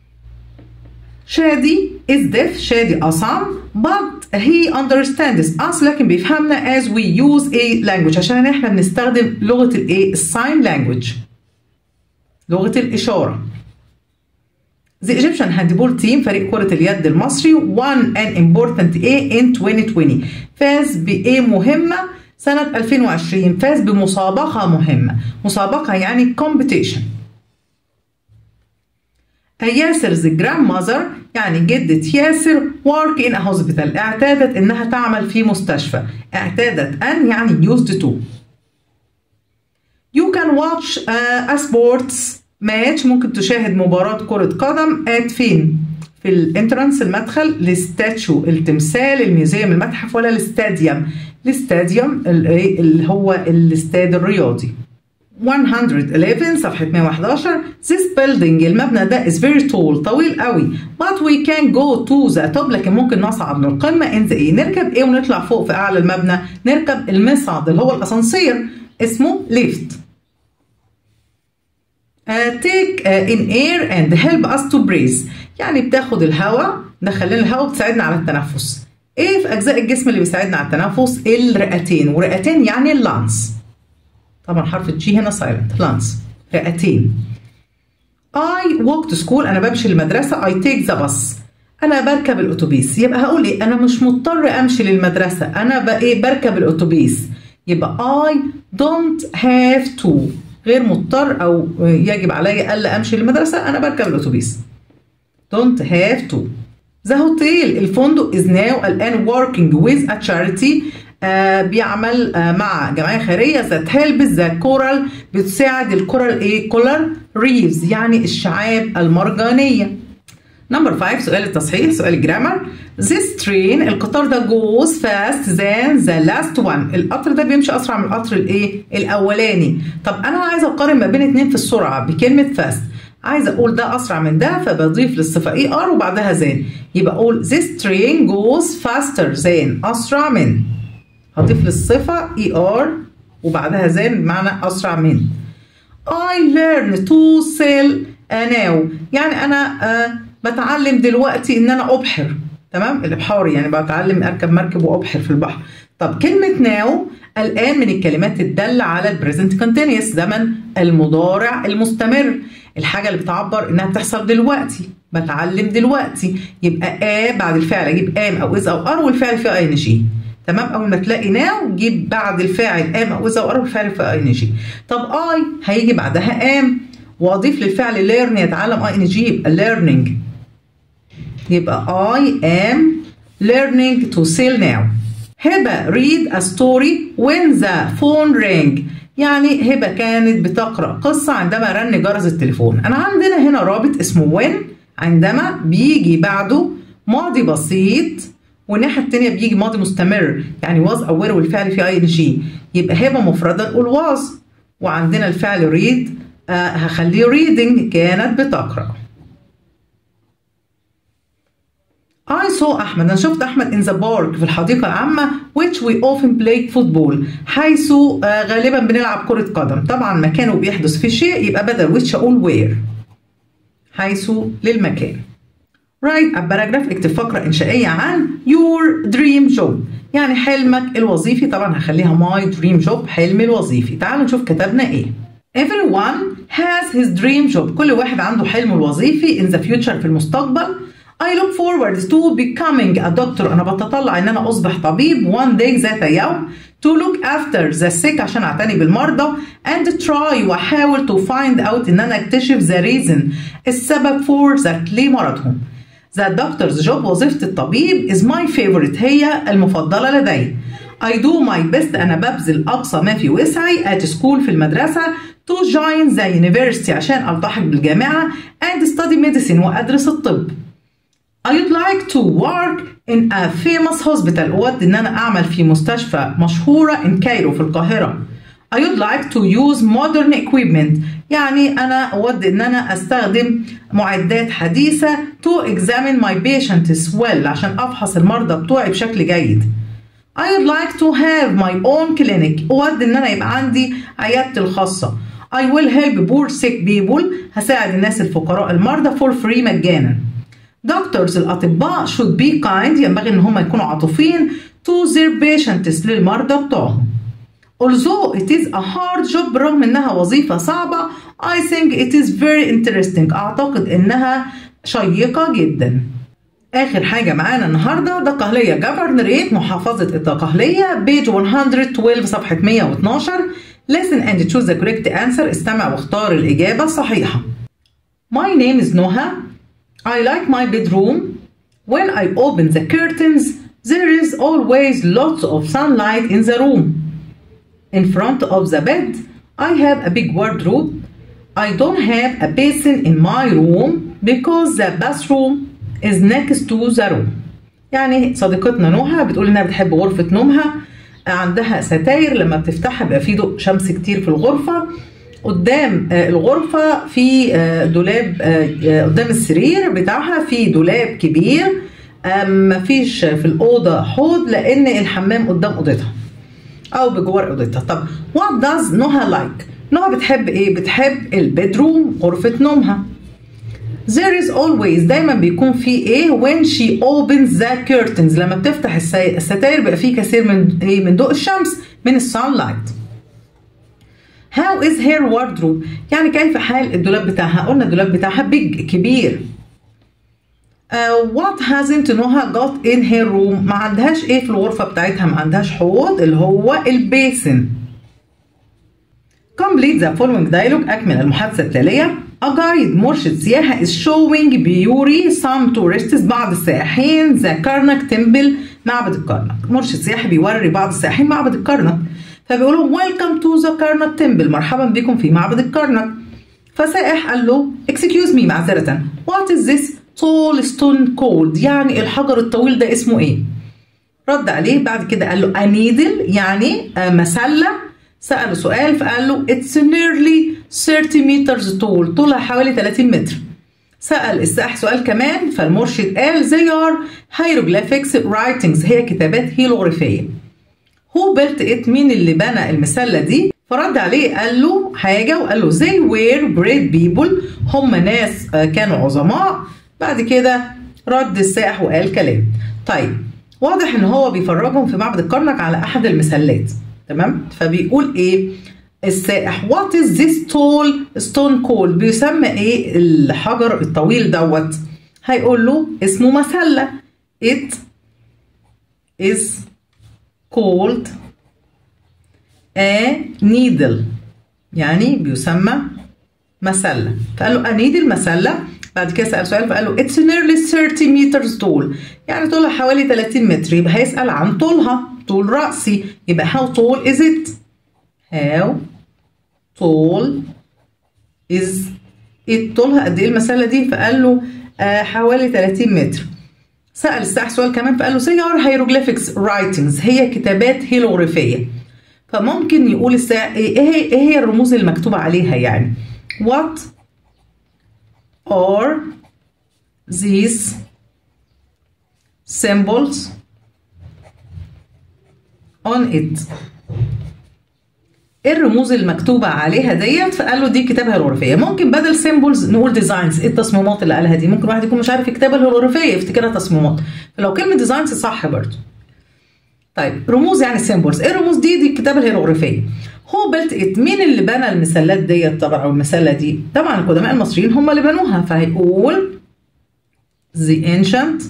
شادي is deaf شادي أصم but he understands us لكن بيفهمنا as we use a language عشان احنا بنستخدم لغة الايه sign language لغة الإشارة The Egyptian handball team فريق كرة اليد المصري won an important A in 2020 فاز بإيه مهمة سنة 2020 فاز بمسابقة مهمة مسابقة يعني competition ياسر's grandmother يعني جدة ياسر work in a hospital اعتادت انها تعمل في مستشفى اعتادت ان يعني used to you can watch uh, a sports match ممكن تشاهد مباراة كرة قدم at فين في الانترانس المدخل الاستاتشو التمثال الميوزيوم المتحف ولا الاستاديوم الاستاديوم اللي هو الاستاد الرياضي 111 صفحة 111 This building المبنى ده is very tall طويل قوي but we can go to the top لكن ممكن نصعد للقمة in the ايه نركب ايه ونطلع فوق في أعلى المبنى نركب المصعد اللي هو الأسانسير اسمه lift uh, take uh, in air and help us to breathe يعني بتاخد الهواء دخلنا الهواء بتساعدنا على التنفس ايه في اجزاء الجسم اللي بيساعدنا على التنفس الرئتين ورئتين يعني اللانس طبعا حرف الجي هنا سايلنت لانس رئتين I walk to school أنا بمشي المدرسة I take the bus أنا بركب الأتوبيس يبقى هقول إيه أنا مش مضطر أمشي للمدرسة أنا بقى إيه بركب الأتوبيس يبقى I don't have to غير مضطر أو يجب علي ألا أمشي للمدرسة أنا بركب الأتوبيس don't have to The hotel الفندق is now الآن working with a charity آه بيعمل آه مع جمعية خيرية ذات هيلبس ذا كورال بتساعد الكورال ايه كولر ريفز يعني الشعاب المرجانية نمبر 5 سؤال التصحيح سؤال الجرامر This train القطار ده goes fast than the last one القطر ده بيمشي أسرع من القطر الإيه؟ الأولاني طب أنا عايزة أقارن ما بين اتنين في السرعة بكلمة fast عايزة أقول ده أسرع من ده فبضيف للصفة إي آر وبعدها زين يبقى أقول this train goes faster than أسرع من هضيف للصفة اي ار وبعدها زين بمعنى أسرع من I learn to sell now يعني أنا uh, بتعلم دلوقتي إن أنا أبحر تمام الإبحار يعني بتعلم أركب مركب وأبحر في البحر طب كلمة now الآن من الكلمات الدالة على البريزنت كونتينيوس زمن المضارع المستمر الحاجة اللي بتعبر إنها بتحصل دلوقتي بتعلم دلوقتي يبقى آ بعد الفعل أجيب آم أو إذ أو أر والفعل فيه أي شيء تمام اول ما تلاقي ناو جيب بعد الفاعل ام او اذا وقرب الفعل في اي ان جي طب اي هيجي بعدها ام واضيف للفعل ليرن يتعلم اي ان جي يبقى learning يبقى I am learning to sell now هبة read a story when the phone rang يعني هبة كانت بتقرأ قصة عندما رن جرس التليفون أنا عندنا هنا رابط اسمه when عندما بيجي بعده ماضي بسيط والناحيه الثانيه بيجي ماضي مستمر يعني was aware والفعل فيه اي ان جي يبقى هبه مفرده نقول was وعندنا الفعل read آه هخليه reading كانت بتقرا I saw أحمد أنا شفت أحمد in the park في الحديقة العامة which we often play football حيث آه غالبا بنلعب كرة قدم طبعا مكانه بيحدث في شيء يبقى بدل which أقول where حيث للمكان write a paragraph اكتب فقرة إنشائية عن your dream job يعني حلمك الوظيفي طبعا هخليها my dream job حلمي الوظيفي تعالوا نشوف كتبنا إيه everyone has his dream job كل واحد عنده حلمه الوظيفي in the future في المستقبل I look forward to becoming a doctor أنا بتطلع إن أنا أصبح طبيب one day ذات يوم to look after the sick عشان أعتني بالمرضى and try وأحاول to find out إن أنا أكتشف the reason السبب for that ليه مرضهم The doctor's job وظيفة الطبيب is my favorite هي المفضلة لدي. I do my best أنا ببذل أقصى ما في وسعي at school في المدرسة to join the university عشان ألتحق بالجامعة and study medicine وأدرس الطب. I'd like to work in a famous hospital أود إن أنا أعمل في مستشفى مشهورة in كايرو في القاهرة. I would like to use modern equipment يعني أنا أود إن أنا أستخدم معدات حديثة to examine my patients well عشان أفحص المرضى بتوعي بشكل جيد. I would like to have my own clinic أود إن أنا يبقى عندي عيادتي الخاصة. I will help poor sick people هساعد الناس الفقراء المرضى for free مجانا. Doctors الأطباء should be kind ينبغي إن هم يكونوا عاطفيين to their patients للمرضى بتوعهم. Although it is a hard job برغم إنها وظيفة صعبة I think it is very interesting أعتقد إنها شيقة جدا آخر حاجة معانا النهاردة ده قهلية جفرنريت محافظة الدقهلية بيج 112 صفحة 112 listen and choose the correct answer استمع واختار الإجابة الصحيحة My name is Noha I like my bedroom. When I open the curtains, there is always lots of sunlight in the room. In front of the bed, I have a big wardrobe. I don't have a basin in my room because the bathroom is next to the room. يعني صديقتنا نوحة بتقول انها بتحب غرفة نومها عندها ستاير لما بتفتحها بيبقى في ضوء شمس كتير في الغرفة قدام الغرفة في دولاب قدام السرير بتاعها في دولاب كبير مفيش في الأوضة حوض لأن الحمام قدام أوضتها أو بجوار أوضتها طب what does نوها like نوها بتحب إيه بتحب البيدروم غرفة نومها There is always دايما بيكون في ايه when she opens the curtains لما بتفتح الستاير بيبقى فيه كثير من ايه من ضوء الشمس من السانلايت How is her wardrobe يعني كيف حال الدولاب بتاعها قلنا الدولاب بتاعها بيج كبير uh, what hasn't نوها got in her room ما عندهاش ايه في الغرفة بتاعتها ما عندهاش حوض اللي هو البيسن complete the following dialogue أكمل المحادثة التالية A guide مرشد سياحة is showing بيوري some tourists بعض السائحين the Karnak temple معبد الكرنك مرشد سياحي بيوري بعض السائحين معبد الكرنك فبيقول لهم welcome to the Karnak temple مرحبا بكم في معبد الكرنك فسائح قال له excuse me معذرة what is this tall stone called يعني الحجر الطويل ده اسمه ايه رد عليه بعد كده قال له a needle يعني مسلة سأله سؤال فقال له it's nearly 30 meters tall طولها حوالي 30 متر سأل السائح سؤال كمان فالمرشد قال they are hieroglyphics writings هي كتابات هيروغليفية who built it مين اللي بنى المسلة دي فرد عليه قال له حاجة وقال له they were great people هم ناس كانوا عظماء بعد كده رد السائح وقال كلام طيب واضح ان هو بيفرجهم في معبد الكرنك على احد المسلات تمام فبيقول ايه السائح what is this tall stone called بيسمى ايه الحجر الطويل دوت هيقول له اسمه مسلة it is called a needle يعني بيسمى مسلة فقال له a needle مسلة بعد كده سأل سؤال فقال له it's nearly 30 meters tall يعني طولها حوالي 30 متر يبقى هيسأل عن طولها طول رأسي يبقى how tall is it how tall is it طولها قد ايه المسألة دي فقال له آه حوالي 30 متر سأل السائح سؤال كمان فقال له they are hieroglyphics writings هي كتابات هيروغليفية فممكن يقول السائح ايه هي ايه هي الرموز المكتوبة عليها يعني what are these symbols on it ايه الرموز المكتوبة عليها ديت فقال له دي كتابة هيروغليفية ممكن بدل سيمبلز نقول ديزاينز ايه التصميمات اللي قالها دي ممكن واحد يكون مش عارف الكتابة الهيروغليفية يفتكرها تصميمات فلو كلمة ديزاينز صح برضه طيب رموز يعني سيمبلز ايه الرموز دي دي الكتابة الهيروغليفية هو بيلت ات مين اللي بنى المسلات ديت طبعا او المسلة دي طبعا القدماء المصريين هم اللي بنوها فهيقول the ancient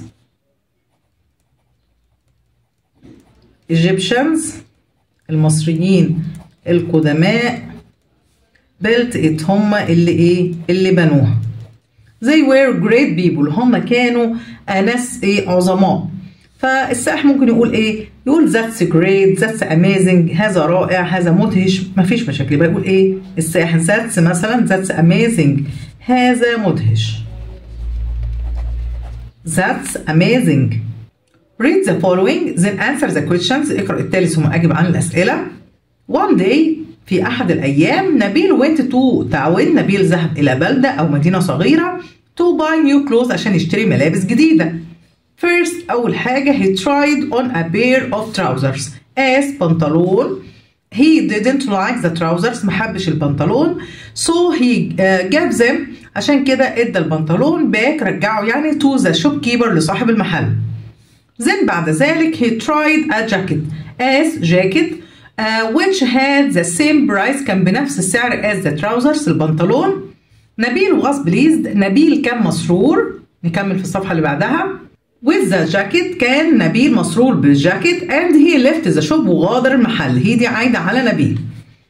Egyptians المصريين القدماء built it هم اللي ايه اللي بنوها they were great people هم كانوا ناس ايه عظماء فالسائح ممكن يقول ايه يقول that's great that's amazing هذا رائع هذا مدهش مفيش مشاكل يبقى يقول ايه السائح that's مثلا that's amazing هذا مدهش that's amazing read the following then answer the questions اقرأ التالي ثم أجب عن الأسئلة one day في أحد الأيام نبيل went to تعاون نبيل ذهب إلى بلدة أو مدينة صغيرة to buy new clothes عشان يشتري ملابس جديدة First أول حاجة he tried on a pair of trousers as بنطلون he didn't like the trousers محبش البنطلون so he uh, gave them عشان كده ادى البنطلون باك رجعه يعني to the shopkeeper لصاحب المحل then بعد ذلك he tried a jacket as jacket uh, which had the same price كان بنفس السعر as the trousers البنطلون نبيل was pleased نبيل كان مسرور نكمل في الصفحة اللي بعدها with the jacket كان نبيل مسرور بالجاكيت and he left the shop وغادر المحل هي دي عايدة على نبيل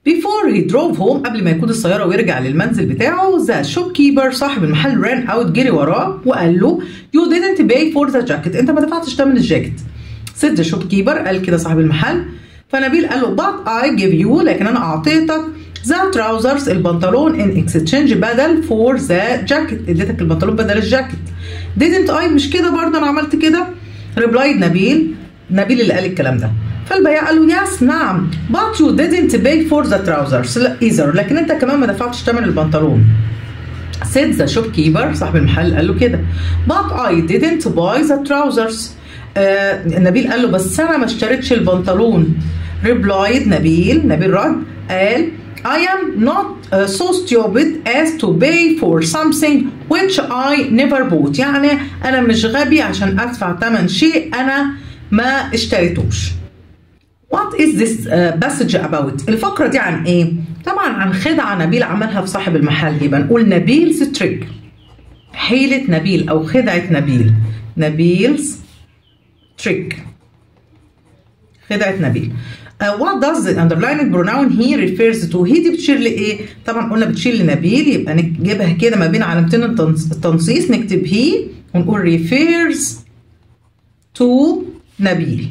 Before he drove home قبل ما يقود السيارة ويرجع للمنزل بتاعه the shopkeeper صاحب المحل ran out جري وراه وقال له you didn't pay for the jacket انت ما دفعتش ثمن الجاكيت said the shopkeeper قال كده صاحب المحل فنبيل قال له but I give you لكن انا اعطيتك the trousers البنطلون in exchange بدل for the jacket اديتك البنطلون بدل الجاكيت didn't I مش كده برضه انا عملت كده replied نبيل نبيل اللي قال الكلام ده فالبياع قال له يس نعم but you didn't pay for the trousers either لكن انت كمان ما دفعتش ثمن البنطلون said the shopkeeper صاحب المحل قال له كده but I didn't buy the trousers آه نبيل قال له بس انا ما اشتريتش البنطلون replied نبيل نبيل رد قال I am not uh, so stupid as to pay for something which I never bought يعني أنا مش غبي عشان أدفع ثمن شيء أنا ما اشتريتوش What is this uh, message about؟ الفقرة دي عن إيه؟ طبعا عن خدعة نبيل عملها في صاحب المحل يبقى نقول نبيل's trick حيلة نبيل أو خدعة نبيل نبيل's trick خدعة نبيل Uh, what does the underlined pronoun he refers to هي دي بتشير لايه طبعا قلنا بتشير لنبيل يبقى نجيبها كده ما بين علامتين التنصيص نكتب هي ونقول refers to نبيل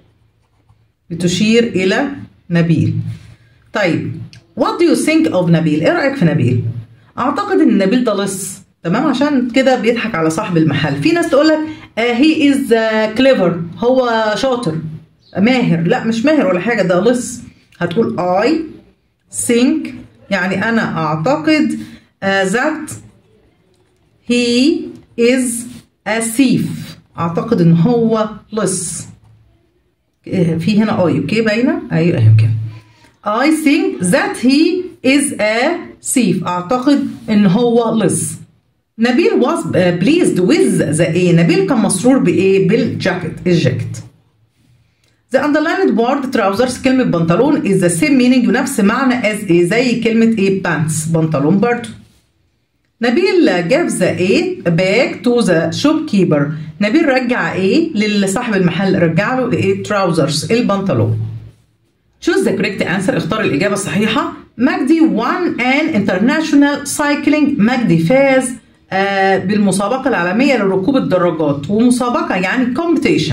بتشير الى نبيل طيب what do you think of نبيل ايه رايك في نبيل اعتقد ان نبيل ده لص تمام عشان كده بيضحك على صاحب المحل في ناس تقول لك هي از كليفر هو شاطر ماهر لا مش ماهر ولا حاجه ده لص هتقول I think يعني انا اعتقد uh, that he is a thief اعتقد ان هو لص في هنا اي اوكي باينه ايوه اهي اوكي I think that he is a thief اعتقد ان هو لص نبيل was pleased with the ايه نبيل كان مسرور بايه بالجاكيت الجاكيت The underlined word trousers كلمة بنطلون is the same meaning ونفس معنى as ايه زي كلمة ايه pants بنطلون برضو نبيل gave the ايه back to the shopkeeper نبيل رجع ايه لصاحب المحل رجع له ايه trousers البنطلون choose the correct answer اختار الإجابة الصحيحة مجدي won an international cycling مجدي فاز آه بالمسابقة العالمية لركوب الدراجات ومسابقة يعني competition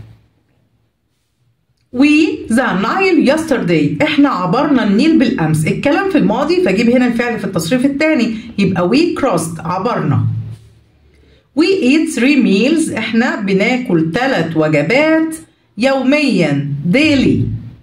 we the Nile yesterday احنا عبرنا النيل بالامس الكلام في الماضي فاجيب هنا الفعل في التصريف الثاني يبقى we crossed عبرنا we eat three meals احنا بناكل ثلاث وجبات يوميا daily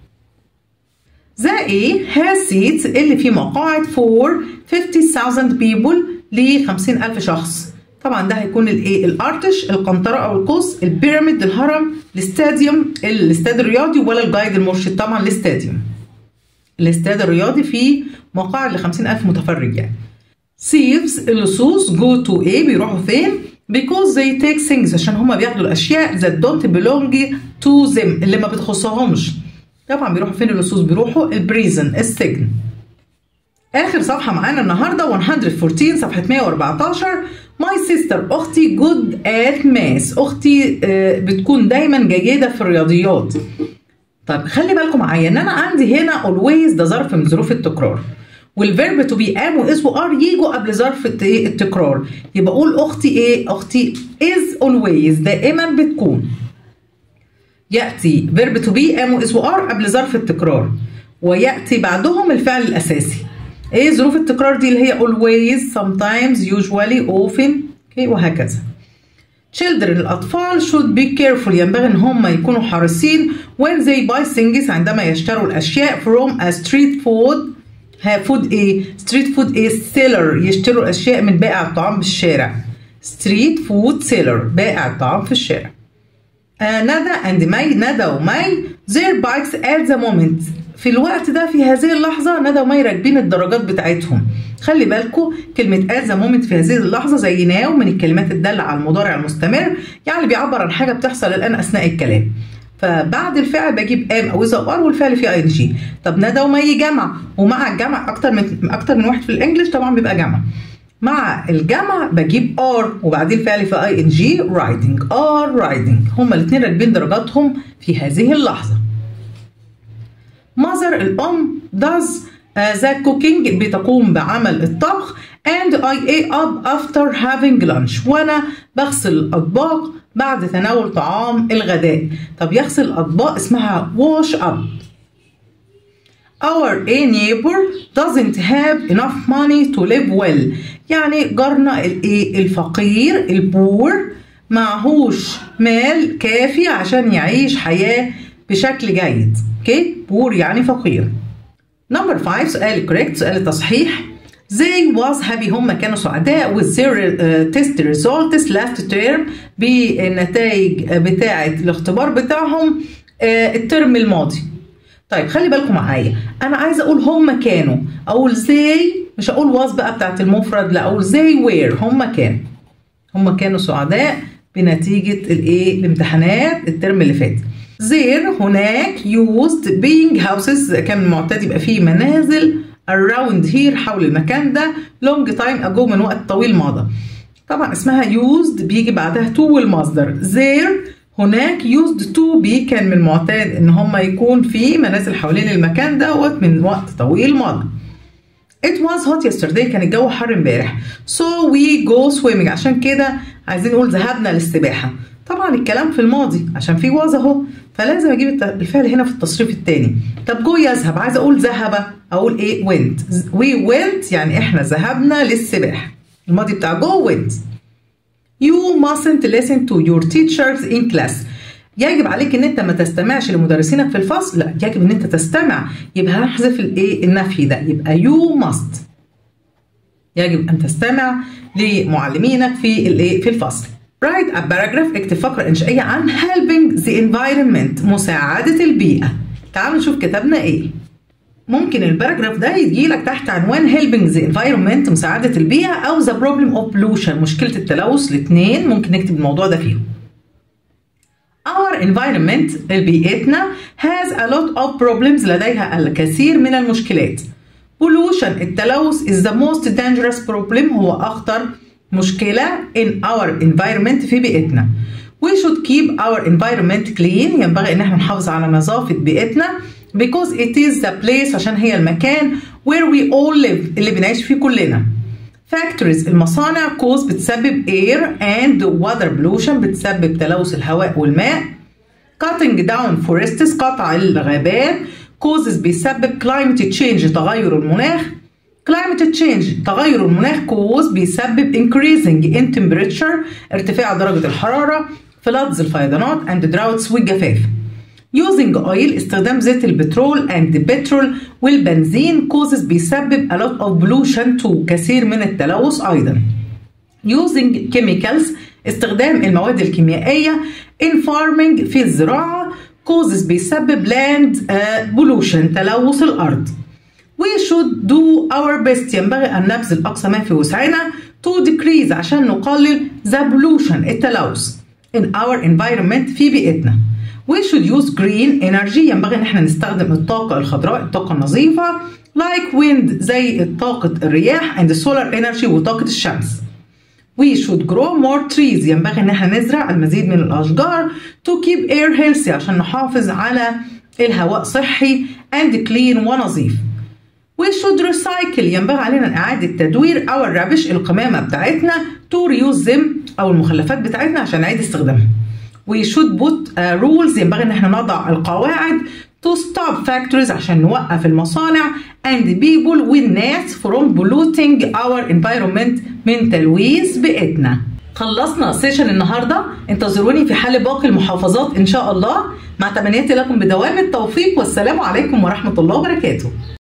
the A has seats اللي فيه مقاعد for 50,000 people ل 50,000 شخص طبعا ده هيكون الايه الارتش القنطره او القوس البيراميد الهرم الاستاديوم الاستاد الرياضي ولا الجايد المرشد طبعا الاستاديوم الاستاد الرياضي فيه مقاعد ل 50000 متفرج يعني thieves اللصوص go to ايه بيروحوا فين because they take things عشان هما بياخدوا الاشياء that don't belong to them اللي ما بتخصهمش طبعا بيروحوا فين اللصوص بيروحوا البريزن السجن اخر صفحه معانا النهارده 114 صفحه 114 ماي سيستر اختي جود ات ماس اختي بتكون دايما جيده في الرياضيات طب خلي بالكم معايا ان انا عندي هنا always ده ظرف من ظروف التكرار والفيرب تو بي ام واس وار يجوا قبل ظرف التكرار يبقى اقول اختي ايه اختي از always دائما بتكون ياتي فيرب تو بي ام واس وار قبل ظرف التكرار وياتي بعدهم الفعل الاساسي ايه ظروف التكرار دي اللي هي always sometimes usually often okay وهكذا children الأطفال should be careful ينبغي إن هم يكونوا حريصين when they buy things عندما يشتروا الأشياء from a street food ها فود إيه street food إيه seller يشتروا الأشياء من بائع الطعام بالشارع street food seller بائع الطعام في الشارع آه ندى and مي ندى ومي their bikes at the moment في الوقت ده في هذه اللحظة ندى ومي راكبين الدرجات بتاعتهم خلي بالكم كلمة at the moment في هذه اللحظة زي ناو من الكلمات الدالة على المضارع المستمر يعني بيعبر عن حاجة بتحصل الآن أثناء الكلام فبعد الفعل بجيب ام او اذا ار والفعل فيه اي ان جي طب ندى ومي جمع ومع الجمع اكتر من اكتر من واحد في الانجليش طبعا بيبقى جمع مع الجمع بجيب ار وبعدين الفعل في اي ان جي رايدنج ار رايدنج هما الاثنين راكبين درجاتهم في هذه اللحظه ماذر الام does uh, the cooking بتقوم بعمل الطبخ and I ate up after having lunch وأنا بغسل الأطباق بعد تناول طعام الغداء طب يغسل الأطباق اسمها wash up Our a neighbor doesn't have enough money to live well يعني جارنا الايه الفقير البور معهوش مال كافي عشان يعيش حياة بشكل جيد اوكي بور يعني فقير نمبر 5 سؤال correct سؤال التصحيح They was happy هم كانوا سعداء with their uh, test results last term بالنتائج بتاعة الاختبار بتاعهم uh, الترم الماضي طيب خلي بالكم معايا انا عايزه اقول هم كانوا اقول زي مش هقول واز بقى بتاعت المفرد لا اقول زي وير هم كانوا هم كانوا سعداء بنتيجه الايه الامتحانات الترم اللي فات زير هناك used being houses كان المعتاد يبقى فيه منازل around here حول المكان ده long time ago من وقت طويل مضى طبعا اسمها used بيجي بعدها to والمصدر there هناك used to be كان من المعتاد ان هم يكون في منازل حوالين المكان دوت من وقت طويل مضى It was hot yesterday كان الجو حر امبارح so we go swimming عشان كده عايزين نقول ذهبنا للسباحة طبعا الكلام في الماضي عشان في was اهو فلازم اجيب الفعل هنا في التصريف الثاني طب جو يذهب عايزه اقول ذهب اقول ايه went we went يعني احنا ذهبنا للسباحة الماضي بتاع جو went You mustn't listen to your teachers in class. يجب عليك ان انت ما تستمعش لمدرسينك في الفصل لا يجب ان انت تستمع يبقى هنحذف الايه النفي ده يبقى you must يجب ان تستمع لمعلمينك في الايه في الفصل write a paragraph اكتب فقره انشائيه عن helping the environment مساعده البيئه تعالوا نشوف كتبنا ايه ممكن الباراجراف ده يجي لك تحت عنوان helping the environment مساعدة البيئة أو the problem of pollution مشكلة التلوث الاثنين ممكن نكتب الموضوع ده فيهم. Our environment بيئتنا has a lot of problems لديها الكثير من المشكلات. Pollution التلوث is the most dangerous problem هو أخطر مشكلة in our environment في بيئتنا. We should keep our environment clean ينبغي إن احنا نحافظ على نظافة بيئتنا because it is the place عشان هي المكان where we all live اللي بنعيش فيه كلنا factories المصانع cause بتسبب air and water pollution بتسبب تلوث الهواء والماء cutting down forests قطع الغابات causes بيسبب climate change تغير المناخ climate change تغير المناخ cause بيسبب increasing in temperature ارتفاع درجة الحرارة floods الفيضانات and droughts والجفاف using oil استخدام زيت البترول and petrol والبنزين causes بيسبب a lot of pollution to كثير من التلوث أيضا using chemicals استخدام المواد الكيميائية in farming في الزراعة causes بيسبب land uh, pollution تلوث الأرض we should do our best ينبغي أن نبذل أقصى ما في وسعنا to decrease عشان نقلل the pollution التلوث in our environment في بيئتنا We should use green energy ينبغي ان احنا نستخدم الطاقة الخضراء الطاقة النظيفة like wind زي طاقة الرياح and solar energy وطاقة الشمس. We should grow more trees ينبغي ان احنا نزرع المزيد من الاشجار to keep air healthy عشان نحافظ على الهواء صحي and clean ونظيف. We should recycle ينبغي علينا إعادة تدوير أو الربش القمامة بتاعتنا to reuse them أو المخلفات بتاعتنا عشان نعيد استخدامها. we should put uh, rules ينبغي ان احنا نضع القواعد to stop factories عشان نوقف المصانع and people والناس from polluting our environment من تلويث بيئتنا خلصنا سيشن النهارده انتظروني في حل باقي المحافظات ان شاء الله مع تمنياتي لكم بدوام التوفيق والسلام عليكم ورحمه الله وبركاته